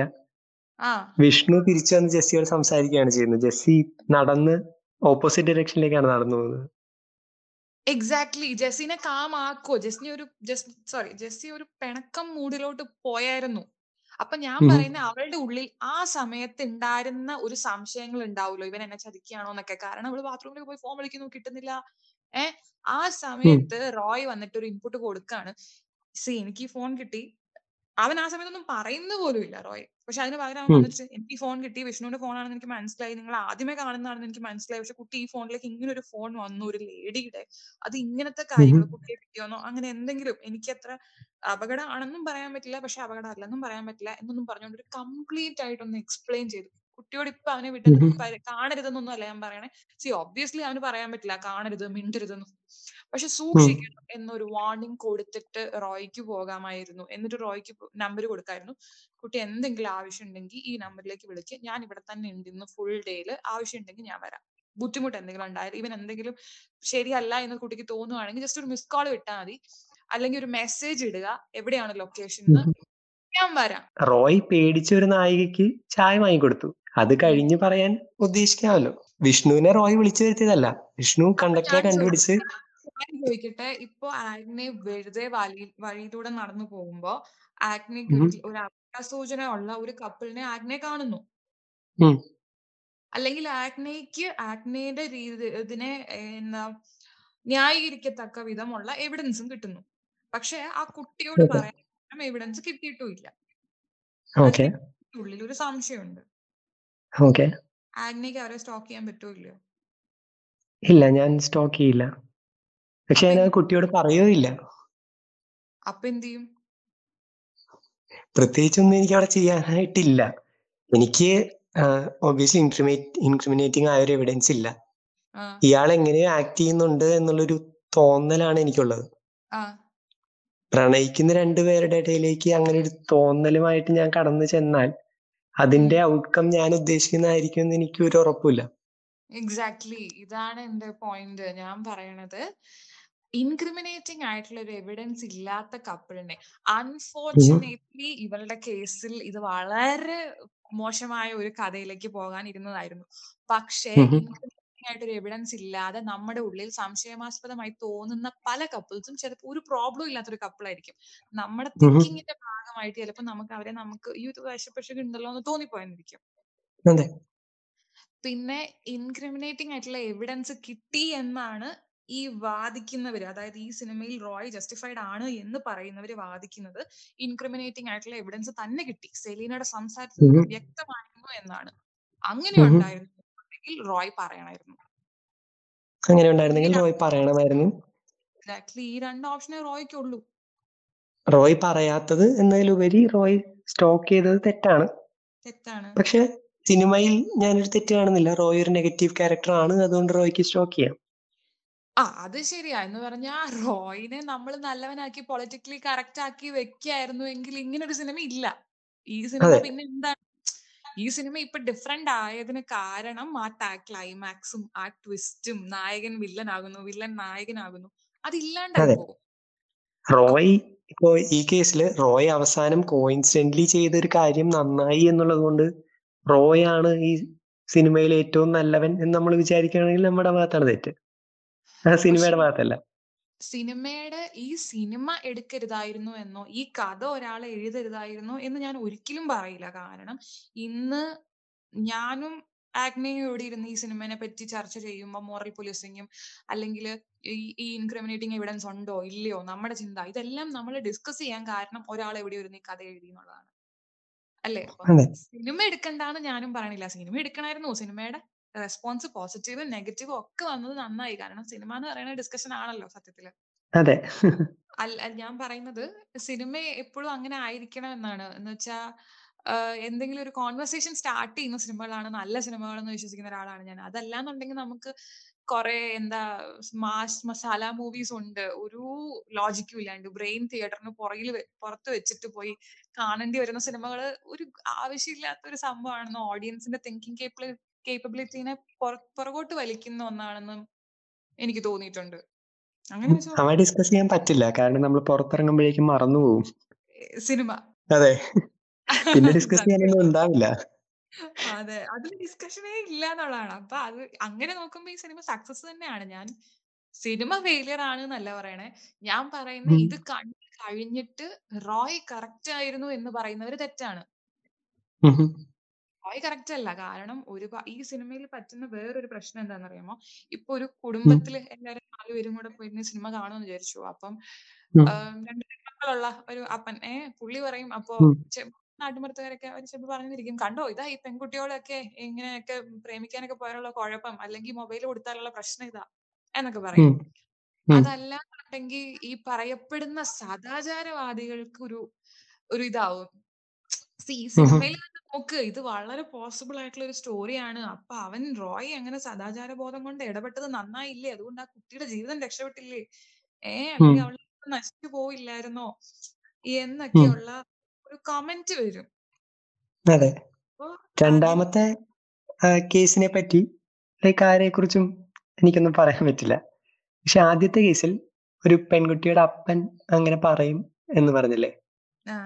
ആ വിഷ്ണു തിരിച്ചു വന്ന് ജെസ്സിയോട് സംസാരിക്കുകയാണ് ചെയ്യുന്നത് ജെസ്സി നടന്ന് ഓപ്പോസിറ്റ് ഡയറക്ഷനിലേക്കാണ് നടന്നു പോകുന്നത് എക്സാക്ട്ലി ജെസ്സിനെ കാമാക്കോ ജെസ്സിനെ ഒരു ജസ് സോറി ജെസ്സി ഒരു പിണക്കം മൂഡിലോട്ട് പോയായിരുന്നു അപ്പൊ ഞാൻ ഉം. പറയുന്ന അവളുടെ ഉള്ളിൽ ആ സമയത്ത് ഉണ്ടായിരുന്ന ഒരു സംശയങ്ങൾ ഉണ്ടാവുമല്ലോ ഇവൻ എന്നെ ചതിക്കുകയാണോ എന്നൊക്കെ കാരണം അവള് ബാത്റൂമിൽ പോയി ഫോൺ വിളിക്കുന്നു കിട്ടുന്നില്ല ഏ ആ സമയത്ത് റോയ് വന്നിട്ട് ഒരു ഇൻപുട്ട് കൊടുക്കാണ് സി എനിക്ക് ഈ ഫോൺ കിട്ടി അവൻ ആ സമയത്തൊന്നും പറയുന്ന പോലും ഇല്ല റോയ് പക്ഷെ അതിന് പകരം അവൻ ഉം. വന്നിട്ട് എനിക്ക് ഈ ഫോൺ കിട്ടി വിഷ്ണുവിന്റെ ഫോണാണെന്ന് എനിക്ക് മനസ്സിലായി നിങ്ങൾ ആദ്യമേ കാണുന്നതാണെന്ന് എനിക്ക് മനസ്സിലായി പക്ഷെ കുട്ടി ഈ ഫോണിലേക്ക് ഇങ്ങനെ ഒരു ഫോൺ വന്നു ഒരു ലേഡിയുടെ അത് ഇങ്ങനത്തെ കാര്യങ്ങൾ കുട്ടിയെ കിട്ടിയോന്നോ അങ്ങനെ എന്തെങ്കിലും എനിക്ക് അത്ര അപകടമാണെന്നും പറയാൻ പറ്റില്ല പക്ഷെ അപകടം അല്ലെന്നും പറയാൻ പറ്റില്ല എന്നൊന്നും പറഞ്ഞുകൊണ്ട് ഒരു കംപ്ലീറ്റ് ആയിട്ടൊന്ന് എക്സ്പ്ലെയിൻ ചെയ്തു കുട്ടിയോട് ഇപ്പൊ അവനെ വിട്ട് ഉം. കാണരുതെന്നൊന്നും അല്ല ഞാൻ പറയണേ സി ഒബ്വിയസ്ലി അവന് പറയാൻ പറ്റില്ല കാണരുത് മിണ്ടരുതെന്ന് പക്ഷെ സൂക്ഷിക്കണം എന്നൊരു വാർണിംഗ് കൊടുത്തിട്ട് റോയ്ക്ക് പോകാമായിരുന്നു എന്നിട്ട് റോയ്ക്ക് നമ്പർ കൊടുക്കായിരുന്നു കുട്ടി എന്തെങ്കിലും ആവശ്യം ഉണ്ടെങ്കിൽ ഈ നമ്പറിലേക്ക് വിളിക്കുക ഞാൻ ഇവിടെ തന്നെ ഉണ്ട് ഇന്ന് ഫുൾ ഡേയില് ആവശ്യം ഉണ്ടെങ്കിൽ ഞാൻ വരാം ബുദ്ധിമുട്ട് എന്തെങ്കിലും ഉണ്ടായാലും ഇവൻ എന്തെങ്കിലും ശരിയല്ല എന്ന് കുട്ടിക്ക് തോന്നുവാണെങ്കിൽ ജസ്റ്റ് ഒരു മിസ് കോൾ വിട്ടാൽ മതി അല്ലെങ്കിൽ ഒരു മെസ്സേജ് ഇടുക എവിടെയാണ് ലൊക്കേഷൻ ഞാൻ വരാം റോയ് പേടിച്ച ഒരു നായികക്ക് ചായ വാങ്ങിക്കൊടുത്തു അത് കഴിഞ്ഞ് പറയാൻ ഉദ്ദേശിക്കാമല്ലോ വിഷ്ണുവിനെ റോയ് വിളിച്ചു വരുത്തിയതല്ല വിഷ്ണു കണ്ടക്ടറെ ഞാൻ കണ്ടുപിടിച്ച് ഞാൻ ചോദിക്കട്ടെ ഇപ്പൊ ആഗ്നെ വെറുതെ വഴി വഴിയിലൂടെ നടന്നു പോകുമ്പോ ആഗ്നയ്ക്ക് ഉം. ഒരു ഒരു അപകട സൂചന ഉള്ള ഒരു കപ്പിളിനെ ആഗ്നെ കാണുന്നു ഉം. അല്ലെങ്കിൽ ആഗ്നയ്ക്ക് ആഗ്നയുടെ രീതി ഇതിനെ ഏർ, എന്താ ന്യായീകരിക്കത്തക്ക വിധമുള്ള എവിഡൻസും കിട്ടുന്നു പക്ഷെ ആ കുട്ടിയോട് അതെ. പറയാൻ എവിഡൻസ് കിട്ടിയിട്ടുമില്ല ഓക്കെ ഉള്ളിൽ ഒരു സംശയമുണ്ട് ഓക്കെ ആഗ്നയ്ക്ക് അവരെ സ്റ്റോക്ക് ചെയ്യാൻ പറ്റുമോ ഇല്ലയോ ഇല്ല ഞാൻ സ്റ്റോക്ക് ചെയ്യില്ല പക്ഷെ ഞാൻ ആ കുട്ടിയോട് പറയുകയോ ഇല്ല അപ്പൊ എന്ത് ചെയ്യും പ്രത്യേകിച്ചൊന്നും എനിക്ക് അവിടെ ചെയ്യാനായിട്ടില്ല എനിക്ക് ഒബ്വിയസ്ലി ഇൻക്രിമേറ്റ് ഇൻക്രിമിനേറ്റിംഗ് ആയ ഒരു എവിഡൻസ് ഇല്ല ആ ഇയാൾ എങ്ങനെയോ ആക്ട് ചെയ്യുന്നുണ്ട് എന്നുള്ളൊരു തോന്നലാണ് എനിക്കുള്ളത് ആ പ്രണയിക്കുന്ന രണ്ടുപേരുടെ ഇടയിലേക്ക് അങ്ങനെ ഒരു തോന്നലുമായിട്ട് ഞാൻ കടന്നു ചെന്നാൽ അതിന്റെ ഔട്ട്കം ഞാൻ ഉദ്ദേശിക്കുന്നതായിരിക്കും എന്ന് എനിക്ക് ഒരു ഉറപ്പില്ല എക്സാക്ട്ലി ഇതാണ് എന്റെ പോയിന്റ് ഞാൻ പറയണത് ഇൻക്രിമിനേറ്റിംഗ് ആയിട്ടുള്ള ഒരു എവിഡൻസ് ഇല്ലാത്ത കപ്പിളിനെ അൺഫോർച്ചുനേറ്റ്ലി ഇവളുടെ കേസിൽ ഇത് വളരെ മോശമായ ഒരു കഥയിലേക്ക് പോകാൻ ഇരുന്നതായിരുന്നു പക്ഷേ ഉം ഹും. ഇൻക്രിമിനേറ്റിംഗ് ആയിട്ട് ഒരു എവിഡൻസ് ഇല്ലാതെ നമ്മുടെ ഉള്ളിൽ സംശയമാസ്പദമായി തോന്നുന്ന പല കപ്പിൾസും ചിലപ്പോൾ ഒരു പ്രോബ്ലം ഇല്ലാത്തൊരു കപ്പിൾ ആയിരിക്കും നമ്മുടെ ഉം ഹും. തിങ്കിങ്ങിന്റെ ഭാഗമായിട്ട് ചിലപ്പോൾ നമുക്ക് അവരെ നമുക്ക് ഈ ഒരു വശപ്പശക് ഉണ്ടല്ലോ എന്ന് തോന്നിപ്പോയെന്നിരിക്കും അതെ പിന്നെ ഇൻക്രിമിനേറ്റിംഗ് ആയിട്ടുള്ള എവിഡൻസ് കിട്ടി എന്നാണ് ഈ വാദിക്കുന്നവര് അതായത് ഈ സിനിമയിൽ റോയ് ജസ്റ്റിഫൈഡ് ആണ് എന്ന് പറയുന്നവര് വാദിക്കുന്നത് ഇൻക്രിമിനേറ്റിംഗ് ആയിട്ടുള്ള എവിഡൻസ് തന്നെ കിട്ടി സെലീനയുടെ സംസാരത്തിൽ നിന്ന് ഉം. വ്യക്തമായിരുന്നു എന്നാണ് അങ്ങനെ ഉം ഹും. ഉണ്ടായിരുന്നെങ്കിൽ റോയ് പറയണമായിരുന്നു അങ്ങനെ ഈ ഉണ്ടായിരുന്നെങ്കിൽ റോയ് പറയണമായിരുന്നു എക്സാക്ട്ലി ഈ രണ്ട് ഓപ്ഷനേ റോയ്ക്ക് ഉള്ളൂ റോയ് പറയാത്തത് എന്നതിലുപരി റോയ് സ്റ്റോക്ക് ചെയ്തത് തെറ്റാണ് തെറ്റാണ് പക്ഷെ സിനിമയിൽ ഞാനൊരു തെറ്റ് കാണുന്നില്ല റോയ് ഒരു നെഗറ്റീവ് ക്യാരക്ടർ ആണ് അതുകൊണ്ട് റോയ്ക്ക് സ്റ്റോക്ക് ചെയ്യാം ആ അത് ശരിയാ എന്ന് പറഞ്ഞാ റോയിനെ നമ്മൾ നല്ലവനാക്കി പൊളിറ്റിക്കലി കറക്റ്റ് ആക്കി വെക്കായിരുന്നു എങ്കിൽ ഇങ്ങനെ ഒരു സിനിമ ഇല്ല ഈ സിനിമ അതെ. പിന്നെ എന്താണ് ഈ സിനിമ ഇപ്പൊ ഡിഫറെന്റ് ആയതിന് കാരണം ആ ടാ ക്ലൈമാക്സും ആ ട്വിസ്റ്റും നായകൻ വില്ലൻ ആകുന്നു വില്ലൻ നായകനാകുന്നു അതില്ലാണ്ടായി അതെ. പോകും റോയ് ഇപ്പോ ഈ കേസിൽ റോയ് അവസാനം കോയിൻസിഡന്റ്ലി ചെയ്ത ഒരു കാര്യം നന്നായി എന്നുള്ളത് കൊണ്ട് റോയ് ആണ് ഈ സിനിമയിൽ ഏറ്റവും നല്ലവൻ എന്ന് നമ്മൾ വിചാരിക്കുകയാണെങ്കിൽ നമ്മുടെ ഭാഗത്താണ് തെറ്റ് ആ സിനിമയുടെ പക്ഷേ ഭാഗത്തല്ല സിനിമയുടെ ഈ സിനിമ എടുക്കരുതായിരുന്നു എന്നോ ഈ കഥ ഒരാൾ എഴുതരുതായിരുന്നു എന്ന് ഞാൻ ഒരിക്കലും പറയില്ല കാരണം ഇന്ന് ഞാനും ആഗ്നയും ഇവിടെ ഇരുന്ന് ഈ സിനിമനെ പറ്റി ചർച്ച ചെയ്യുമ്പോൾ മോറൽ പോലീസിങ്ങും അല്ലെങ്കിൽ ഈ ഈ ഇൻക്രിമിനേറ്റിംഗ് എവിഡൻസ് ഉണ്ടോ ഇല്ലയോ നമ്മുടെ ചിന്ത ഇതെല്ലാം നമ്മൾ ഡിസ്കസ് ചെയ്യാൻ കാരണം ഒരാൾ എവിടെ ഇരുന്ന് ഈ കഥ എഴുതി എന്നുള്ളതാണ് അല്ലേ അപ്പം അതെ സിനിമ എടുക്കണ്ടാന്ന് ഞാനും പറയണില്ല സിനിമ എടുക്കണമായിരുന്നു സിനിമയുടെ റെസ്പോൺസ് പോസിറ്റീവും നെഗറ്റീവും ഒക്കെ വന്നത് നന്നായി കാരണം സിനിമ എന്ന് പറയുന്ന ഡിസ്കഷൻ ആണല്ലോ സത്യത്തില് അതെ അല്ല അല്ല, ഞാൻ പറയുന്നത് സിനിമ എപ്പോഴും അങ്ങനെ ആയിരിക്കണം എന്നാണ് എന്ന് വെച്ചാ എന്തെങ്കിലും ഒരു കോൺവെർസേഷൻ സ്റ്റാർട്ട് ചെയ്യുന്ന സിനിമകളാണ് നല്ല സിനിമകൾ എന്ന് വിശ്വസിക്കുന്ന ഒരാളാണ് ഞാൻ അതല്ലാന്നുണ്ടെങ്കിൽ നമുക്ക് കുറെ എന്താ മാസ് മസാല മൂവീസ് ഉണ്ട് ഒരു ലോജിക്കും ഇല്ലാണ്ട് ബ്രെയിൻ തിയേറ്ററിന് പുറകിൽ പുറത്ത് വെച്ചിട്ട് പോയി കാണേണ്ടി വരുന്ന സിനിമകൾ ഒരു ആവശ്യമില്ലാത്ത ഒരു സംഭവമാണെന്ന് ഓഡിയൻസിന്റെ തിങ്കിങ് കേപ്പബിളി കേപ്പബിലിറ്റിനെ പുറകോട്ട് വലിക്കുന്ന ഒന്നാണെന്നും എനിക്ക് തോന്നിയിട്ടുണ്ട് അങ്ങനെ വെച്ച് അവ ഡിസ്കസ് ചെയ്യാൻ പറ്റില്ല കാരണം നമ്മൾ പുറത്തിറങ്ങുമ്പോഴേക്കും മറന്നു പോകും സിനിമ അതെ പിന്നെ ഡിസ്കസ് സത്യം. ചെയ്യാനൊന്നും ഉണ്ടാവില്ല അതെ അതിൽ ഡിസ്കഷനേ ഇല്ല എന്നുള്ളതാണ് അപ്പൊ അത് അങ്ങനെ നോക്കുമ്പോ ഈ സിനിമ സക്സസ് തന്നെയാണ് ഞാൻ സിനിമ ഫെയിലിയർ ആണ് എന്നല്ല പറയണേ ഞാൻ പറയുന്ന ഉം. ഇത് കണ്ടു കഴിഞ്ഞിട്ട് റോയ് കറക്റ്റ് ആയിരുന്നു എന്ന് പറയുന്നവര് തെറ്റാണ് ഉം ഹും. റോയ് കറക്റ്റ് അല്ല കാരണം ഒരു ഈ സിനിമയിൽ പറ്റുന്ന വേറൊരു പ്രശ്നം എന്താണെന്നറിയാമോ ഇപ്പൊ ഒരു കുടുംബത്തില് എല്ലാവരും നാലുപേരും കൂടെ പോയിരുന്ന് സിനിമ കാണുമെന്ന് വിചാരിച്ചു അപ്പം ഉം. ആം, രണ്ട് മക്കളുള്ള ഒരു അപ്പൻ ഏ പുള്ളി പറയും അപ്പൊ ഉം. ചെ- നാട്ടുമ്പുറത്തുകാരൊക്കെ അവർ ചിലപ്പോൾ പറഞ്ഞിരിക്കും കണ്ടോ ഇതാ ഈ പെൺകുട്ടികളൊക്കെ ഇങ്ങനെയൊക്കെ പ്രേമിക്കാനൊക്കെ പോയാലുള്ള കുഴപ്പം അല്ലെങ്കിൽ മൊബൈൽ കൊടുത്താലുള്ള പ്രശ്നം ഇതാ എന്നൊക്കെ പറയും ഉം. ഉം. അതല്ലാന്നുണ്ടെങ്കിൽ ഈ പറയപ്പെടുന്ന സദാചാരവാദികൾക്ക് ഒരു ഒരു ഇതാവും See, ഈ സിനിമയിൽ തന്നെ നോക്ക് ഇത് വളരെ പോസിബിൾ ആയിട്ടുള്ള ഒരു സ്റ്റോറിയാണ് അപ്പൊ അവൻ റോയ് അങ്ങനെ സദാചാര ബോധം കൊണ്ട് ഇടപെട്ടത് നന്നായില്ലേ അതുകൊണ്ട് ആ കുട്ടിയുടെ ജീവിതം രക്ഷപ്പെട്ടില്ലേ ഏ അല്ലെങ്കിൽ അവളുടെ ജീവിതം നശിച്ചു പോയില്ലായിരുന്നോ എന്നൊക്കെയുള്ള ഒരു കമന്റ് വരും അതെ അപ്പൊ രണ്ടാമത്തെ കേസിനെ പറ്റി ലൈക്ക് ആരെക്കുറിച്ചും എനിക്കൊന്നും പറയാൻ പറ്റില്ല പക്ഷെ ആദ്യത്തെ കേസിൽ ഒരു പെൺകുട്ടിയുടെ അപ്പൻ അങ്ങനെ പറയും എന്ന് പറഞ്ഞില്ലേ ആ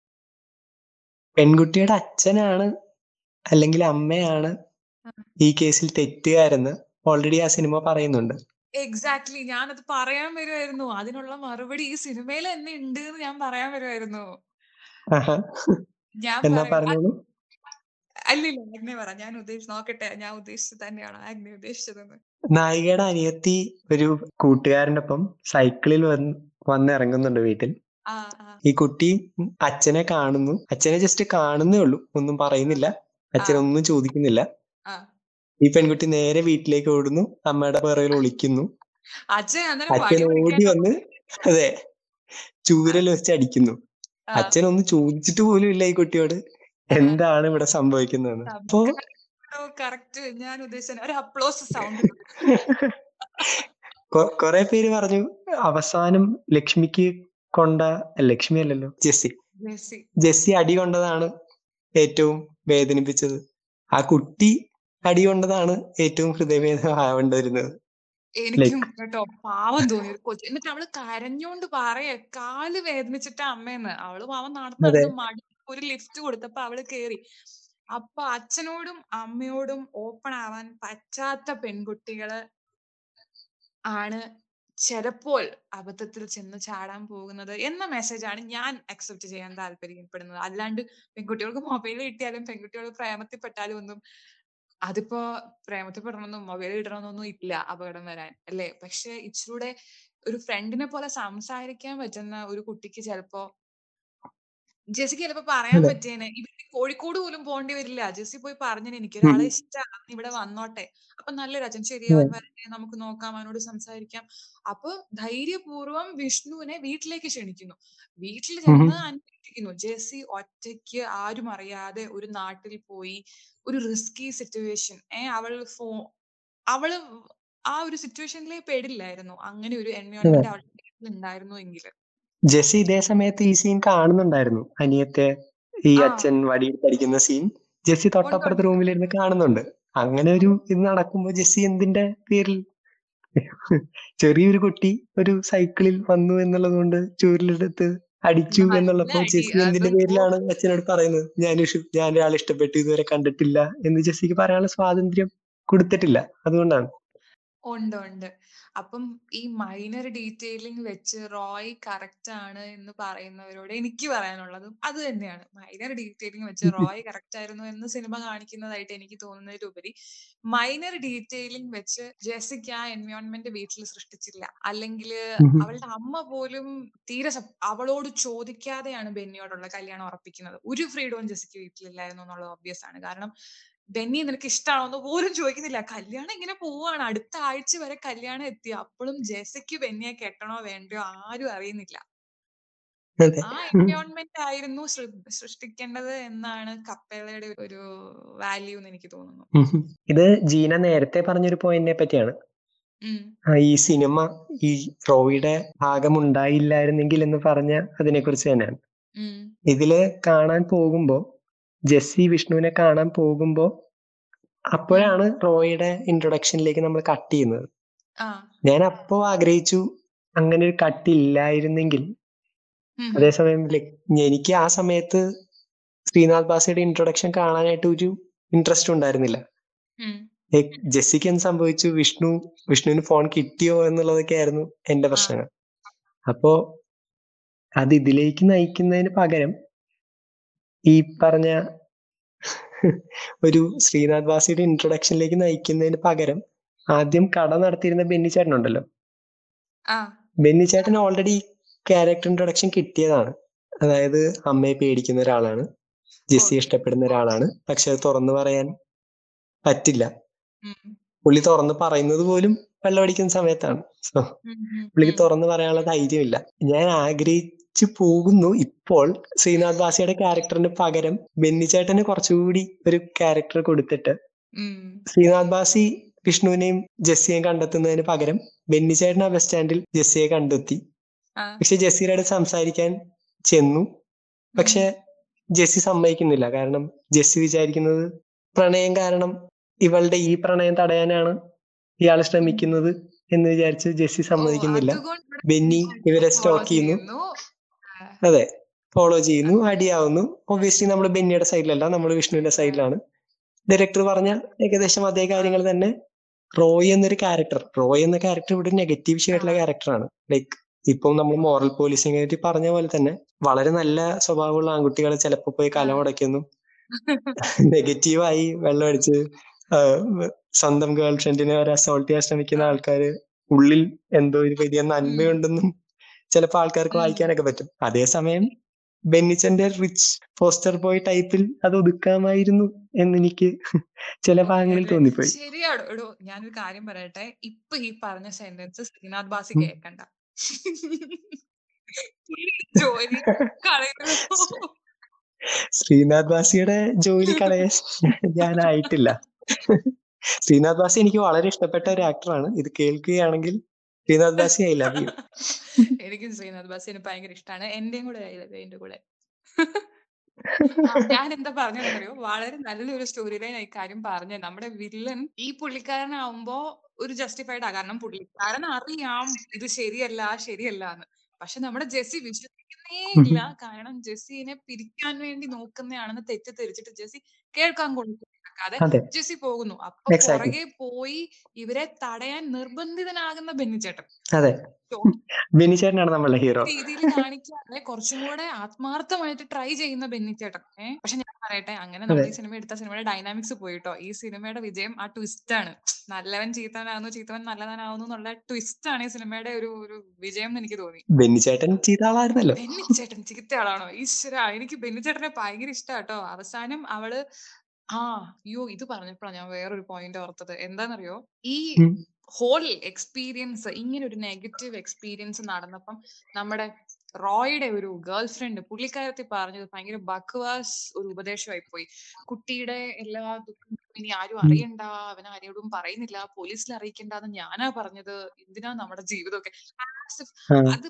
പെൺകുട്ടിയുടെ അച്ഛനാണ് അല്ലെങ്കിൽ അമ്മയാണ് ആ. ഈ കേസിൽ തെറ്റുകാരെന്ന് ഓൾറെഡി ആ സിനിമ പറയുന്നുണ്ട് എക്സാക്ട്ലി ഞാനത് പറയാൻ വരുമായിരുന്നു അതിനുള്ള മറുപടി ഈ സിനിമയിൽ തന്നെ ഉണ്ട് എന്ന് ഞാൻ പറയാൻ വരുമായിരുന്നു ആഹാ. ഞാൻ എന്നാ പറയാം പറഞ്ഞോളൂ അല്ലില്ല അഗ്നി പറ ഞാൻ ഉദ്ദേശിച്ചു നോക്കട്ടെ ഞാൻ ഉദ്ദേശിച്ചത് തന്നെയാണ് അഗ്നി ഉദ്ദേശിച്ചതെന്ന് നായികയുടെ അനിയത്തി ഒരു കൂട്ടുകാരന്റെ ഒപ്പം സൈക്കിളിൽ വന്ന് വന്നിറങ്ങുന്നുണ്ട് വീട്ടിൽ ആ ആ ഈ കുട്ടി അച്ഛനെ കാണുന്നു അച്ഛനെ ജസ്റ്റ് കാണുന്നേ ഉള്ളൂ ഒന്നും പറയുന്നില്ല അച്ഛനൊന്നും ചോദിക്കുന്നില്ല ആ ഈ പെൺകുട്ടി നേരെ വീട്ടിലേക്ക് ഓടുന്നു അമ്മയുടെ പിറകിൽ ഒളിക്കുന്നു അച്ഛൻ അന്നേരം അച്ഛൻ വടി ഓടി പിടിക്കാൻ വന്ന് അതെ ചൂരൽ വെച്ച് അടിക്കുന്നു ആ, അച്ഛൻ ഒന്ന് ചോദിച്ചിട്ട് പോലും ഇല്ല ഈ കുട്ടിയോട് എന്താണ് ഇവിടെ സംഭവിക്കുന്നതെന്ന് അപ്പോ കറക്റ്റ് ഞാൻ ഉദ്ദേശിച്ച ഒരു അപ്ലോസ് സൗണ്ട് കൊ- കൊറേ പേര് പറഞ്ഞു അവസാനം ലക്ഷ്മിക്ക് കൊണ്ട ലക്ഷ്മി അല്ലല്ലോ ജെസ്സി ജെസ്സി ജെസ്സി അടി കൊണ്ടതാണ് ഏറ്റവും വേദനിപ്പിച്ചത് ആ കുട്ടി അടി കൊണ്ടതാണ് ഏറ്റവും ഹൃദയഭേദം ആവേണ്ടിയിരുന്നത് എനിക്കും കേട്ടോ പാവം തോന്നി ഒരു കൊച്ചു എന്നിട്ട് അവള് കരഞ്ഞോണ്ട് പറയ കാല് വേദനിച്ചിട്ട് അമ്മേന്ന് അവള് പാവം നടന്ന് അതെ. നടന്ന് മടി ഒരു ലിഫ്റ്റ് കൊടുത്തപ്പോ അവള് കേറി അപ്പൊ അച്ഛനോടും അമ്മയോടും ഓപ്പൺ ആവാൻ പറ്റാത്ത പെൺകുട്ടികള് ആണ് ചിലപ്പോൾ അബദ്ധത്തിൽ ചെന്ന് ചാടാൻ പോകുന്നത് എന്ന മെസ്സേജാണ് ഞാൻ അക്സെപ്റ്റ് ചെയ്യാൻ താല്പര്യപ്പെടുന്നത് അല്ലാണ്ട് പെൺകുട്ടികൾക്ക് മൊബൈൽ കിട്ടിയാലും പെൺകുട്ടികൾ പ്രേമത്തിൽപ്പെട്ടാലും ഒന്നും അതിപ്പോ പ്രേമത്തിൽ പെടണമെന്നും മൊബൈൽ ഇടണമെന്നൊന്നും ഇല്ല അപകടം വരാൻ അല്ലേ പക്ഷെ ഇച്ചിരൂടെ ഒരു ഫ്രണ്ടിനെ പോലെ സംസാരിക്കാൻ പറ്റുന്ന ഒരു കുട്ടിക്ക് ചിലപ്പോ ജെസ്സിക്ക് ചിലപ്പോ പറയാൻ അതെ. പറ്റിയേനെ ഇവർക്ക് കോഴിക്കോട് പോലും പോകേണ്ടി വരില്ല ജെസ്സി പോയി പറഞ്ഞേനെ എനിക്ക് ഒരാളെ ഉം. ഇഷ്ടമാണ് ഇവിടെ വന്നോട്ടെ അപ്പൊ നല്ലൊരു അച്ഛൻ ശരിയാവാൻ വരട്ടെ നമുക്ക് നോക്കാം അവനോട് സംസാരിക്കാം അപ്പൊ ധൈര്യപൂർവ്വം വിഷ്ണുവിനെ വീട്ടിലേക്ക് ക്ഷണിക്കുന്നു വീട്ടിൽ ചെന്ന് അന്വേഷിക്കുന്നു ജെസ്സി ഒറ്റയ്ക്ക് ആരും അറിയാതെ ഒരു നാട്ടിൽ പോയി ഒരു റിസ്കി സിറ്റുവേഷൻ ഏ അവൾ ഫോ അവള് ആ ഒരു സിറ്റുവേഷനിലേ പെടില്ലായിരുന്നു അങ്ങനെ ഒരു എൻവയോൺമെന്റ് അവളുടെ ലൈഫിൽ ഉണ്ടായിരുന്നു എങ്കിൽ ജെസ്സി ഇതേ സമയത്ത് ഈ സീൻ കാണുന്നുണ്ടായിരുന്നു അനിയത്തെ ഈ ആ. അച്ഛൻ വടിയെടുത്ത് അടിക്കുന്ന സീൻ ജെസ്സി തൊട്ടപ്പുറത്തെ ഉണ്ട്. റൂമിലിരുന്ന് കാണുന്നുണ്ട് അങ്ങനെ ഒരു ഇത് നടക്കുമ്പോ ജെസ്സി എന്തിന്റെ പേരിൽ ചെറിയൊരു കുട്ടി ഒരു സൈക്കിളിൽ വന്നു എന്നുള്ളത് കൊണ്ട് ചൂരിലെടുത്ത് അടിച്ചു നല്ല എന്നുള്ളപ്പോ അടി. ജെസ്സി എന്തിന്റെ അതിപ്പോ- പേരിലാണ് അച്ഛനോട് പറയുന്നത് ഞാൻ ഇഷ്- ഞാൻ ഒരാളെ ഇഷ്ടപ്പെട്ടു ഇതുവരെ കണ്ടിട്ടില്ല എന്ന് ജെസ്സിക്ക് പറയാനുള്ള സ്വാതന്ത്ര്യം കൊടുത്തിട്ടില്ല അതുകൊണ്ടാണ് ഉണ്ട് ഉണ്ട് അപ്പം ഈ മൈനർ ഡീറ്റെയിലിംഗ് വെച്ച് റോയ് കറക്റ്റ് ആണ് എന്ന് പറയുന്നവരോട് എനിക്ക് പറയാനുള്ളതും അത് തന്നെയാണ് മൈനർ ഡീറ്റെയിലിംഗ് വെച്ച് റോയ് കറക്റ്റ് ആയിരുന്നു എന്ന് സിനിമ കാണിക്കുന്നതായിട്ട് എനിക്ക് തോന്നുന്നതിലുപരി മൈനർ ഡീറ്റെയിലിംഗ് വെച്ച് ജെസിക്ക് ആ എൻവയോൺമെന്റ് വീട്ടിൽ സൃഷ്ടിച്ചില്ല അല്ലെങ്കിൽ ഉം. അവളുടെ അമ്മ പോലും തീരെ സപ്- അവളോട് ചോദിക്കാതെയാണ് ബെന്നിയോടുള്ള കല്യാണം ഉറപ്പിക്കുന്നത് ഒരു ഫ്രീഡവും ജെസിക്ക് വീട്ടിലില്ലായിരുന്നു എന്നുള്ളത് ഒബ്വിയസ് ആണ് കാരണം ബെന്നി നിനക്ക് ഇഷ്ടമാണോ എന്ന് പോലും ചോദിക്കുന്നില്ല കല്യാണം ഇങ്ങനെ പോവാണ് അടുത്ത ആഴ്ച വരെ കല്യാണം എത്തി അപ്പോഴും ജെസിക്ക് ബെന്നിയെ കെട്ടണോ വേണ്ടയോ ആരും അറിയുന്നില്ല അതെ ആ എൻവയോൺമെന്റ് ആയിരുന്നു സൃ- സൃഷ്ടിക്കേണ്ടത് എന്നാണ് കപ്പേളയുടെ ഒരു വാല്യൂ എന്ന് എനിക്ക് തോന്നുന്നു ഉം. ഇത് ജീന നേരത്തെ പറഞ്ഞൊരു പോയിന്റിനെ പറ്റിയാണ് ഉം. ആ, ഈ സിനിമ ഈ റോയിയുടെ ഭാഗം ഉണ്ടായില്ലായിരുന്നെങ്കിൽ എന്ന് പറഞ്ഞ അതിനെ കുറിച്ച് തന്നെയാണ് ഉം. ഇതില് കാണാൻ പോകുമ്പോ ജെസ്സി വിഷ്ണുവിനെ കാണാൻ പോകുമ്പോ അപ്പോഴാണ് റോയിയുടെ ഇൻട്രൊഡക്ഷനിലേക്ക് നമ്മൾ കട്ട് ചെയ്യുന്നത് ആ ഞാൻ അപ്പോ ആഗ്രഹിച്ചു അങ്ങനെ ഒരു കട്ട് ഇല്ലായിരുന്നെങ്കിൽ ഉം. അതേസമയം ലൈക് എനിക്ക് ആ സമയത്ത് ശ്രീനാഥ് ബാസിയുടെ ഇൻട്രൊഡക്ഷൻ കാണാനായിട്ട് ഒരു ഇൻട്രസ്റ്റ് ഉണ്ടായിരുന്നില്ല ഉം. ലൈക് ജെസ്സിക്ക് എന്ത് സംഭവിച്ചു വിഷ്ണു വിഷ്ണുവിന് ഫോൺ കിട്ടിയോ എന്നുള്ളതൊക്കെ ആയിരുന്നു എന്റെ പ്രശ്നങ്ങൾ അപ്പോ അത് ഇതിലേക്ക് നയിക്കുന്നതിന് പകരം ഈ പറഞ്ഞ ഒരു ശ്രീനാഥ് ബാസിയുടെ ഇൻട്രൊഡക്ഷനിലേക്ക് നയിക്കുന്നതിന് പകരം ആദ്യം കട നടത്തിയിരുന്ന ബെന്നി ചേട്ടൻ ഉണ്ടല്ലോ ആ ബെന്നി ചേട്ടൻ ഓൾറെഡി ക്യാരക്ടർ ഇൻട്രൊഡക്ഷൻ കിട്ടിയതാണ് അതായത് അമ്മയെ പേടിക്കുന്ന ഒരാളാണ് ജെസ്സി ഇഷ്ടപ്പെടുന്ന ഒരാളാണ് പക്ഷെ അത് തുറന്നു പറയാൻ പറ്റില്ല ഉം. പുള്ളി തുറന്ന് പറയുന്നത് പോലും വെള്ളമടിക്കുന്ന സമയത്താണ് സോ ഉം. ഉം. പുള്ളിക്ക് ഉം. തുറന്നു പറയാനുള്ള ധൈര്യമില്ല ഞാൻ ആഗ്രഹിച്ചു പോകുന്നു ഇപ്പോൾ ശ്രീനാഥ് ബാസിയുടെ ക്യാരക്ടറിന് പകരം ബെന്നി ചേട്ടന് കുറച്ചുകൂടി ഒരു ക്യാരക്ടർ കൊടുത്തിട്ട് ഉം. ശ്രീനാഥ് ബാസി വിഷ്ണുവിനെയും ജെസ്സിയെയും കണ്ടെത്തുന്നതിന് പകരം ബെന്നി ചേട്ടൻ ആ ബസ് സ്റ്റാൻഡിൽ ജെസ്സിയെ കണ്ടെത്തി ആ. പക്ഷെ ജെസ്സിയുടെ അടുത്ത് സംസാരിക്കാൻ ചെന്നു പക്ഷെ ജെസ്സി സമ്മതിക്കുന്നില്ല കാരണം ജെസ്സി വിചാരിക്കുന്നത് പ്രണയം കാരണം ഇവളുടെ ഈ പ്രണയം തടയാനാണ് ഇയാൾ ശ്രമിക്കുന്നത് എന്ന് വിചാരിച്ച് ജെസ്സി ഓ, സമ്മതിക്കുന്നില്ല അതുകൊണ്ട് ബെന്നി ഇവരെ follow സ്റ്റോക്ക് ചെയ്യുന്നു ചെയ്യുന്നു. അതെ ഫോളോ ചെയ്യുന്നു അടിയാവുന്നു ഒബ്വിയസ്ലി നമ്മൾ ബെന്നിയുടെ സൈഡിലല്ല നമ്മൾ വിഷ്ണുവിന്റെ സൈഡിലാണ് ഡയറക്ടർ പറഞ്ഞ ഏകദേശം അതേ കാര്യങ്ങൾ തന്നെ റോയ് എന്നൊരു ക്യാരക്ടർ റോയ് എന്ന ക്യാരക്ടർ ഇവിടെ നെഗറ്റീവ് ആയിട്ടുള്ള ക്യാരക്ടറാണ് ലൈക്ക് ഇപ്പം നമ്മൾ മോറൽ പോലീസിനെ പറ്റി പറഞ്ഞ പോലെ തന്നെ വളരെ നല്ല സ്വഭാവമുള്ള ആൺകുട്ടികൾ ചിലപ്പോൾ പോയി കല ഉടയ്ക്കുന്നു നെഗറ്റീവായി വെള്ളമടിച്ച് ആഹ് സ്വന്തം ഗേൾ ഫ്രണ്ടിനെ വരെ അസോൾട്ട് ചെയ്യാൻ ശ്രമിക്കുന്ന ആൾക്കാര് ഉള്ളിൽ എന്തോ ഒരു വലിയ നന്മയുണ്ടെന്നും ചിലപ്പോൾ ആൾക്കാർക്ക് ഉം. വായിക്കാനൊക്കെ പറ്റും അതേസമയം ബെന്നിച്ചന്റെ റിച്ച് പോസ്റ്റർ ബോയ് ടൈപ്പിൽ അത് ഒതുക്കാമായിരുന്നു എന്ന് എനിക്ക് ചില ഭാഗങ്ങളിൽ അതെ. തോന്നിപ്പോയി ശരിയാടോ എടോ ഞാനൊരു കാര്യം പറയട്ടെ ഇപ്പൊ ഈ പറഞ്ഞ സെന്റൻസ് ശ്രീനാഥ് ബാസി ഉം. കേക്കണ്ട ജോലി കളയുന്നു ശ്രീനാഥ് ബാസിയുടെ ജോലി കളയാൻ ഞാനായിട്ടില്ല ശ്രീനാഥ് ബാസി എനിക്ക് വളരെ ഇഷ്ടപ്പെട്ട ഒരു ആക്ടറാണ് ഇത് കേൾക്കുകയാണെങ്കിൽ Sreenath Basi I love you എനിക്കും ശ്രീനാഥ് ബാസിന് ഭയങ്കര ഇഷ്ടമാണ് എന്റെയും കൂടെ ആയത് എന്റെ കൂടെ ഞാൻ എന്താ പറഞ്ഞതെന്നറിയോ വളരെ നല്ലൊരു സ്റ്റോറി ലൈൻ ഈ കാര്യം പറഞ്ഞ നമ്മുടെ വില്ലൻ ഈ പുള്ളിക്കാരനാവുമ്പോ ഒരു ജസ്റ്റിഫൈഡ് ആ കാരണം പുള്ളിക്കാരൻ അറിയാം ഇത് ശരിയല്ല ശരിയല്ല എന്ന് പക്ഷെ നമ്മുടെ ജെസ്സി വിശ്വസിക്കുന്നേ ഇല്ല കാരണം ജെസ്സിനെ പിരിക്കാൻ വേണ്ടി നോക്കുന്നതാണെന്ന് തെറ്റിദ്ധരിച്ചിട്ട് ജെസ്സി കേൾക്കാൻ കൊടുക്കാതെ അതെ ജെസ്സി പോകുന്നു അപ്പൊ Exactly. പുറകെ പോയി ഇവരെ തടയാൻ നിർബന്ധിതനാകുന്ന ബെന്നിച്ചേട്ടൻ അതെ ബെനിച്ചേട്ടനാണ് നമ്മളുടെ ഹീറോ രീതിയിൽ കാണിക്കാതെ കുറച്ചും കൂടെ ആത്മാർത്ഥമായിട്ട് ട്രൈ ചെയ്യുന്ന ബെന്നിച്ചേട്ടൻ ഏഹ് പക്ഷെ ഞാൻ പറയട്ടെ അങ്ങനെ നമ്മൾ ഈ സിനിമ എടുത്ത സിനിമയുടെ ഡൈനാമിക്സ് പോയിട്ടോ ഈ സിനിമയുടെ വിജയം ആ ട്വിസ്റ്റ് ആണ് നല്ലവൻ ചീത്തവനാകുന്നു ചീത്തവൻ നല്ലവനാകുന്നു എന്നുള്ള ട്വിസ്റ്റ് ആണ് ഈ സിനിമയുടെ ഒരു ഒരു വിജയം എന്ന് എനിക്ക് തോന്നി ബെന്നിച്ചേട്ടൻ ചെയ്ത ആളായിരുന്നല്ലോ ബെന്നിച്ചേട്ടൻ ചീത്തയാളാണോ ഈശ്വര എനിക്ക് ബെന്നിച്ചേട്ടനെ ഭയങ്കര ഇഷ്ടാട്ടോ അവസാനം അവള് ആ അയ്യോ ഇത് പറഞ്ഞപ്പോഴാണ് ഞാൻ വേറൊരു പോയിന്റ് ഓർത്തത് എന്താന്നറിയോ ഈ ഉം. ഹോൾ എക്സ്പീരിയൻസ് ഇങ്ങനെ ഒരു നെഗറ്റീവ് എക്സ്പീരിയൻസ് നടന്നപ്പം നമ്മുടെ റോയുടെ ഒരു ഗേൾ ഫ്രണ്ട് പുള്ളിക്കാരത്തി പറഞ്ഞത് ഭയങ്കര ബക്വാസ് ഒരു ഉപദേശമായി പോയി കുട്ടിയുടെ എല്ലാ ദുഃഖങ്ങളും ഇനി ആരും ഉം. അറിയണ്ട അവൻ ആരോടും പറയുന്നില്ല പോലീസിൽ അറിയിക്കണ്ടെന്ന് ഞാനാ പറഞ്ഞത് എന്തിനാ നമ്മുടെ ജീവിതമൊക്കെ As if ആ, അത്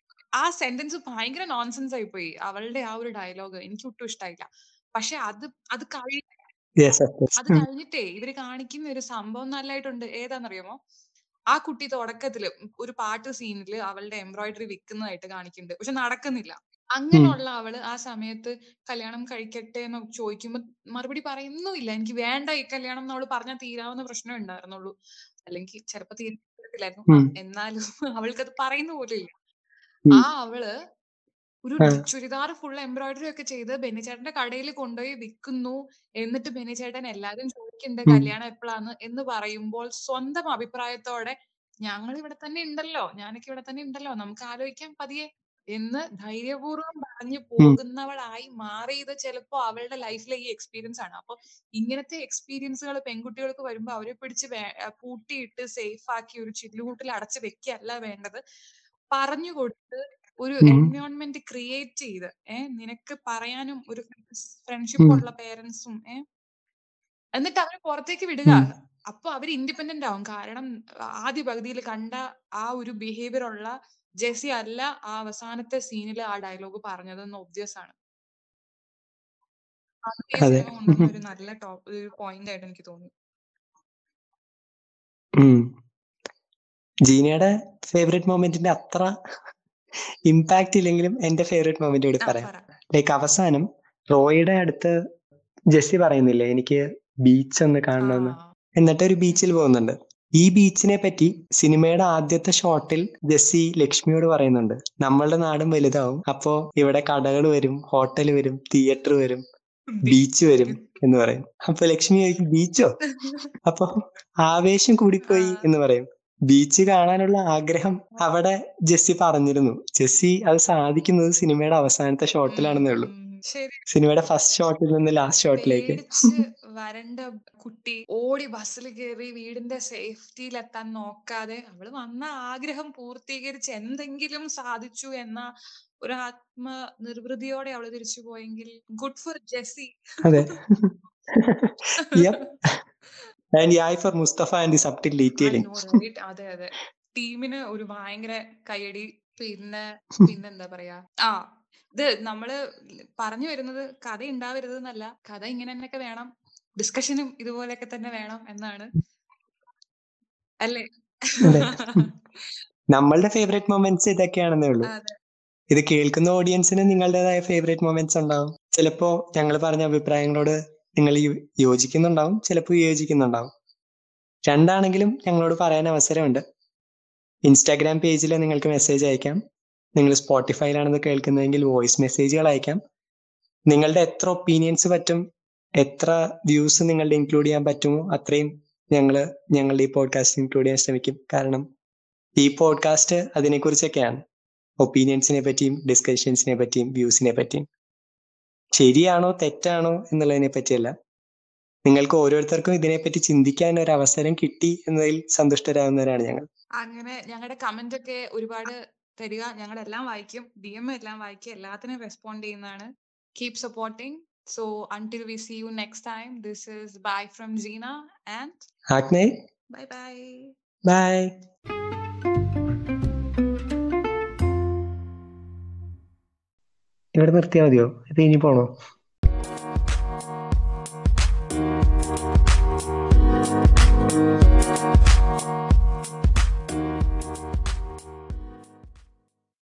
ആ സെന്റൻസ് ഭയങ്കര നോൺസെൻസ് ആയി പോയി അവളുടെ ആ ഒരു ഡയലോഗ് എനിക്ക് ഒട്ടും ഇഷ്ടായില്ല പക്ഷെ അത് അത് കഴി yes, of course. അത് ഉം. കഴിഞ്ഞിട്ടേ ഇവര് കാണിക്കുന്ന ഒരു സംഭവം നല്ലതായിട്ടുണ്ട് ഏതാന്നറിയാമോ ആ കുട്ടി തുടക്കത്തില് ഒരു പാട്ട് സീനില് അവളുടെ എംബ്രോയിഡറി വിൽക്കുന്നതായിട്ട് കാണിക്കുന്നുണ്ട് പക്ഷെ നടക്കുന്നില്ല അങ്ങനെയുള്ള അവള് ആ സമയത്ത് കല്യാണം കഴിക്കട്ടെ എന്ന് ചോദിക്കുമ്പോ മറുപടി പറയുന്നുമില്ല എനിക്ക് വേണ്ട ഈ കല്യാണം എന്ന് അവള് പറഞ്ഞാൽ തീരാവുന്ന പ്രശ്നമേ ഉണ്ടായിരുന്നുള്ളൂ അല്ലെങ്കിൽ ചിലപ്പോ തീരത്തില്ലായിരുന്നു ആ, ഉം. എന്നാലും അവൾക്കത് പറയുന്ന പോലും ഇല്ല ഉം. ആ അവള് ഒരു ആ. ചുരിദാർ ഫുൾ എംബ്രോയിഡറി ഒക്കെ ചെയ്ത് ബെന്നിച്ചേട്ടന്റെ കടയിൽ കൊണ്ടുപോയി വിൽക്കുന്നു എന്നിട്ട് ബെന്നിച്ചേട്ടൻ എല്ലാരും ചോദിക്കുന്നുണ്ട് ഉം. കല്യാണം എപ്പോഴാന്ന് എന്ന് പറയുമ്പോൾ സ്വന്തം അഭിപ്രായത്തോടെ ഞങ്ങൾ ഇവിടെ തന്നെ ഉണ്ടല്ലോ ഞാനൊക്കെ ഇവിടെ തന്നെ ഉണ്ടല്ലോ നമുക്ക് ആലോചിക്കാം പതിയെ എന്ന് ധൈര്യപൂർവ്വം പറഞ്ഞു പോകുന്നവളായി മാറിയത് ചിലപ്പോ അവളുടെ ലൈഫിലെ ഈ എക്സ്പീരിയൻസ് ആണ് അപ്പൊ ഇങ്ങനത്തെ എക്സ്പീരിയൻസുകൾ പെൺകുട്ടികൾക്ക് വരുമ്പോ അവരെ പിടിച്ച് വേ- ആ പൂട്ടിയിട്ട് സേഫ് ആക്കി ഒരു ചില്ലുകൂട്ടിൽ അടച്ചു വെക്കല്ല വേണ്ടത് പറഞ്ഞു കൊടുത്ത് ഒരു ഉം. എൻവയോൺമെന്റ് ക്രിയേറ്റ് ചെയ്ത് ഏഹ് നിനക്ക് പറയാനും ഒരു ഫ്രണ്ട്ഷിപ്പ് ഉം. ഉള്ള പേരൻസും ഏഹ് എന്നിട്ട് അവരെ പുറത്തേക്ക് വിടുക ഉം. അപ്പൊ അവർ ഇൻഡിപെൻഡന്റ് ആവും കാരണം ആദ്യ പകുതിയിൽ കണ്ട ആ ഒരു ബിഹേവിയർ ഉള്ള ജെസി അല്ല ആ അവസാനത്തെ സീനിൽ ആ ഡയലോഗ് പറഞ്ഞതെന്ന് ഒബ്വിയസ് ആണ് അത് ഈ അതെ. സിനിമ കൊണ്ടുവന്ന ഒരു നല്ല ടോപ്പ് ഒരു പോയിന്റ് ആയിട്ട് എനിക്ക് തോന്നി ഉം. ജീനയുടെ ഫേവറേറ്റ് മൊമെന്റിന്റെ അത്ര ഇമ്പാക്ട് ഇല്ലെങ്കിലും എന്റെ ഫേവറേറ്റ് മൊമെന്റ് കൂടി ആ, പറയാം പറ ലൈക്ക് അവസാനം റോയുടെ അടുത്ത് ജെസ്സി പറയുന്നില്ലേ എനിക്ക് ബീച്ച് ഒന്ന് കാണണമെന്ന് ആ, എന്നിട്ട് ഒരു ബീച്ചിൽ പോകുന്നുണ്ട് ഈ ബീച്ചിനെ പറ്റി സിനിമയുടെ ആദ്യത്തെ ഷോട്ടിൽ ജെസ്സി ലക്ഷ്മിയോട് പറയുന്നുണ്ട് നമ്മളുടെ നാടും വലുതാവും അപ്പോ ഇവിടെ കടകൾ വരും ഹോട്ടൽ വരും തിയേറ്റർ വരും ബീച്ച് വരും എന്ന് പറയും അപ്പൊ ലക്ഷ്മി ചോദിക്കും ബീച്ചോ അപ്പൊ ആവേശം കൂടിപ്പോയി ആ. എന്ന് പറയും ബീച്ച് കാണാനുള്ള ആഗ്രഹം അവിടെ ജെസ്സി പറഞ്ഞിരുന്നു ജെസ്സി അത് സാധിക്കുന്നത് സിനിമയുടെ അവസാനത്തെ ഷോട്ടിലാണെന്നേ ഉള്ളൂ ഉം, ശരി സിനിമയുടെ ഫസ്റ്റ് ഷോട്ടിൽ നിന്ന് ലാസ്റ്റ് ഷോട്ടിലേക്ക് പേടിച്ച് വരണ്ട കുട്ടി ഓടി ബസ്സിൽ കയറി വീടിന്റെ സേഫ്റ്റിയിൽ എത്താൻ നോക്കാതെ അവള് വന്ന ആഗ്രഹം പൂർത്തീകരിച്ച് എന്തെങ്കിലും സാധിച്ചു എന്ന ഒരു ആത്മ നിർവൃതിയോടെ അവള് തിരിച്ചു പോയെങ്കിൽ ഗുഡ് ഫോർ ജെസ്സി അതെ and yay for Mustafa and the subtle I detailing know, right? അതെ അതെ ടീമിന് ഒരു ഭയങ്കര കൈയടി പിന്നെ പിന്നെന്താ പറയാ ആ ഇത് നമ്മള് പറഞ്ഞു വരുന്നത് കഥ ഉണ്ടാവരുത് എന്നല്ല കഥ ഇങ്ങനെ തന്നെയൊക്കെ വേണം ഡിസ്കഷനും ഇതുപോലെയൊക്കെ തന്നെ വേണം എന്നാണ് അല്ലേ അതെ. നമ്മളുടെ ഫേവറേറ്റ് മൊമെന്റ്സ് ഇതൊക്കെയാണെന്നേ ഉള്ളൂ അതെ ഇത് കേൾക്കുന്ന ഓഡിയൻസിന് നിങ്ങളുടേതായ ഫേവറേറ്റ് മൊമെന്റ്സ് ഉണ്ടാവും ചിലപ്പോ ഞങ്ങൾ പറഞ്ഞ അഭിപ്രായങ്ങളോട് നിങ്ങൾ യോ- യോജിക്കുന്നുണ്ടാവും ചിലപ്പോൾ വിയോജിക്കുന്നുണ്ടാവും രണ്ടാണെങ്കിലും ഞങ്ങളോട് പറയാൻ അവസരമുണ്ട് ഇൻസ്റ്റാഗ്രാം പേജിൽ നിങ്ങൾക്ക് മെസ്സേജ് അയക്കാം നിങ്ങൾ സ്പോട്ടിഫൈയിലാണെന്ന് കേൾക്കുന്നതെങ്കിൽ വോയിസ് മെസ്സേജുകൾ അയക്കാം നിങ്ങളുടെ എത്ര ഒപ്പീനിയൻസ് പറ്റും എത്ര വ്യൂസ് നിങ്ങളുടെ ഇൻക്ലൂഡ് ചെയ്യാൻ പറ്റുമോ അത്രയും ഞങ്ങൾ ഞങ്ങളുടെ ഈ പോഡ്കാസ്റ്റ് ഇൻക്ലൂഡ് ചെയ്യാൻ ശ്രമിക്കും കാരണം ഈ പോഡ്കാസ്റ്റ് അതിനെക്കുറിച്ചൊക്കെയാണ് ഒപ്പീനിയൻസിനെ പറ്റിയും ഡിസ്കഷൻസിനെ പറ്റിയും വ്യൂസിനെ പറ്റിയും ശരിയാണോ തെറ്റാണോ എന്നുള്ളതിനെ പറ്റിയല്ല നിങ്ങൾക്ക് ഓരോരുത്തർക്കും ഇതിനെപ്പറ്റി ചിന്തിക്കാൻ ഒരു അവസരം കിട്ടി എന്നതിൽ സന്തുഷ്ടരാകുന്നവരാണ് ഞങ്ങൾ അങ്ങനെ ഞങ്ങളുടെ കമന്റ് ഒക്കെ ഒരുപാട് തരിക ഞങ്ങളെല്ലാം വായിക്കും ഡി എം എല്ലാം വായിക്കും എല്ലാത്തിനും റെസ്പോണ്ട് ചെയ്യുന്നതാണ് keep supporting so until we see you next time this is bye from Gina and Agni bye bye bye ഇവിടെ നിർത്തിയാൽ മതിയോ ഇത് ഇനി പോണോ Thank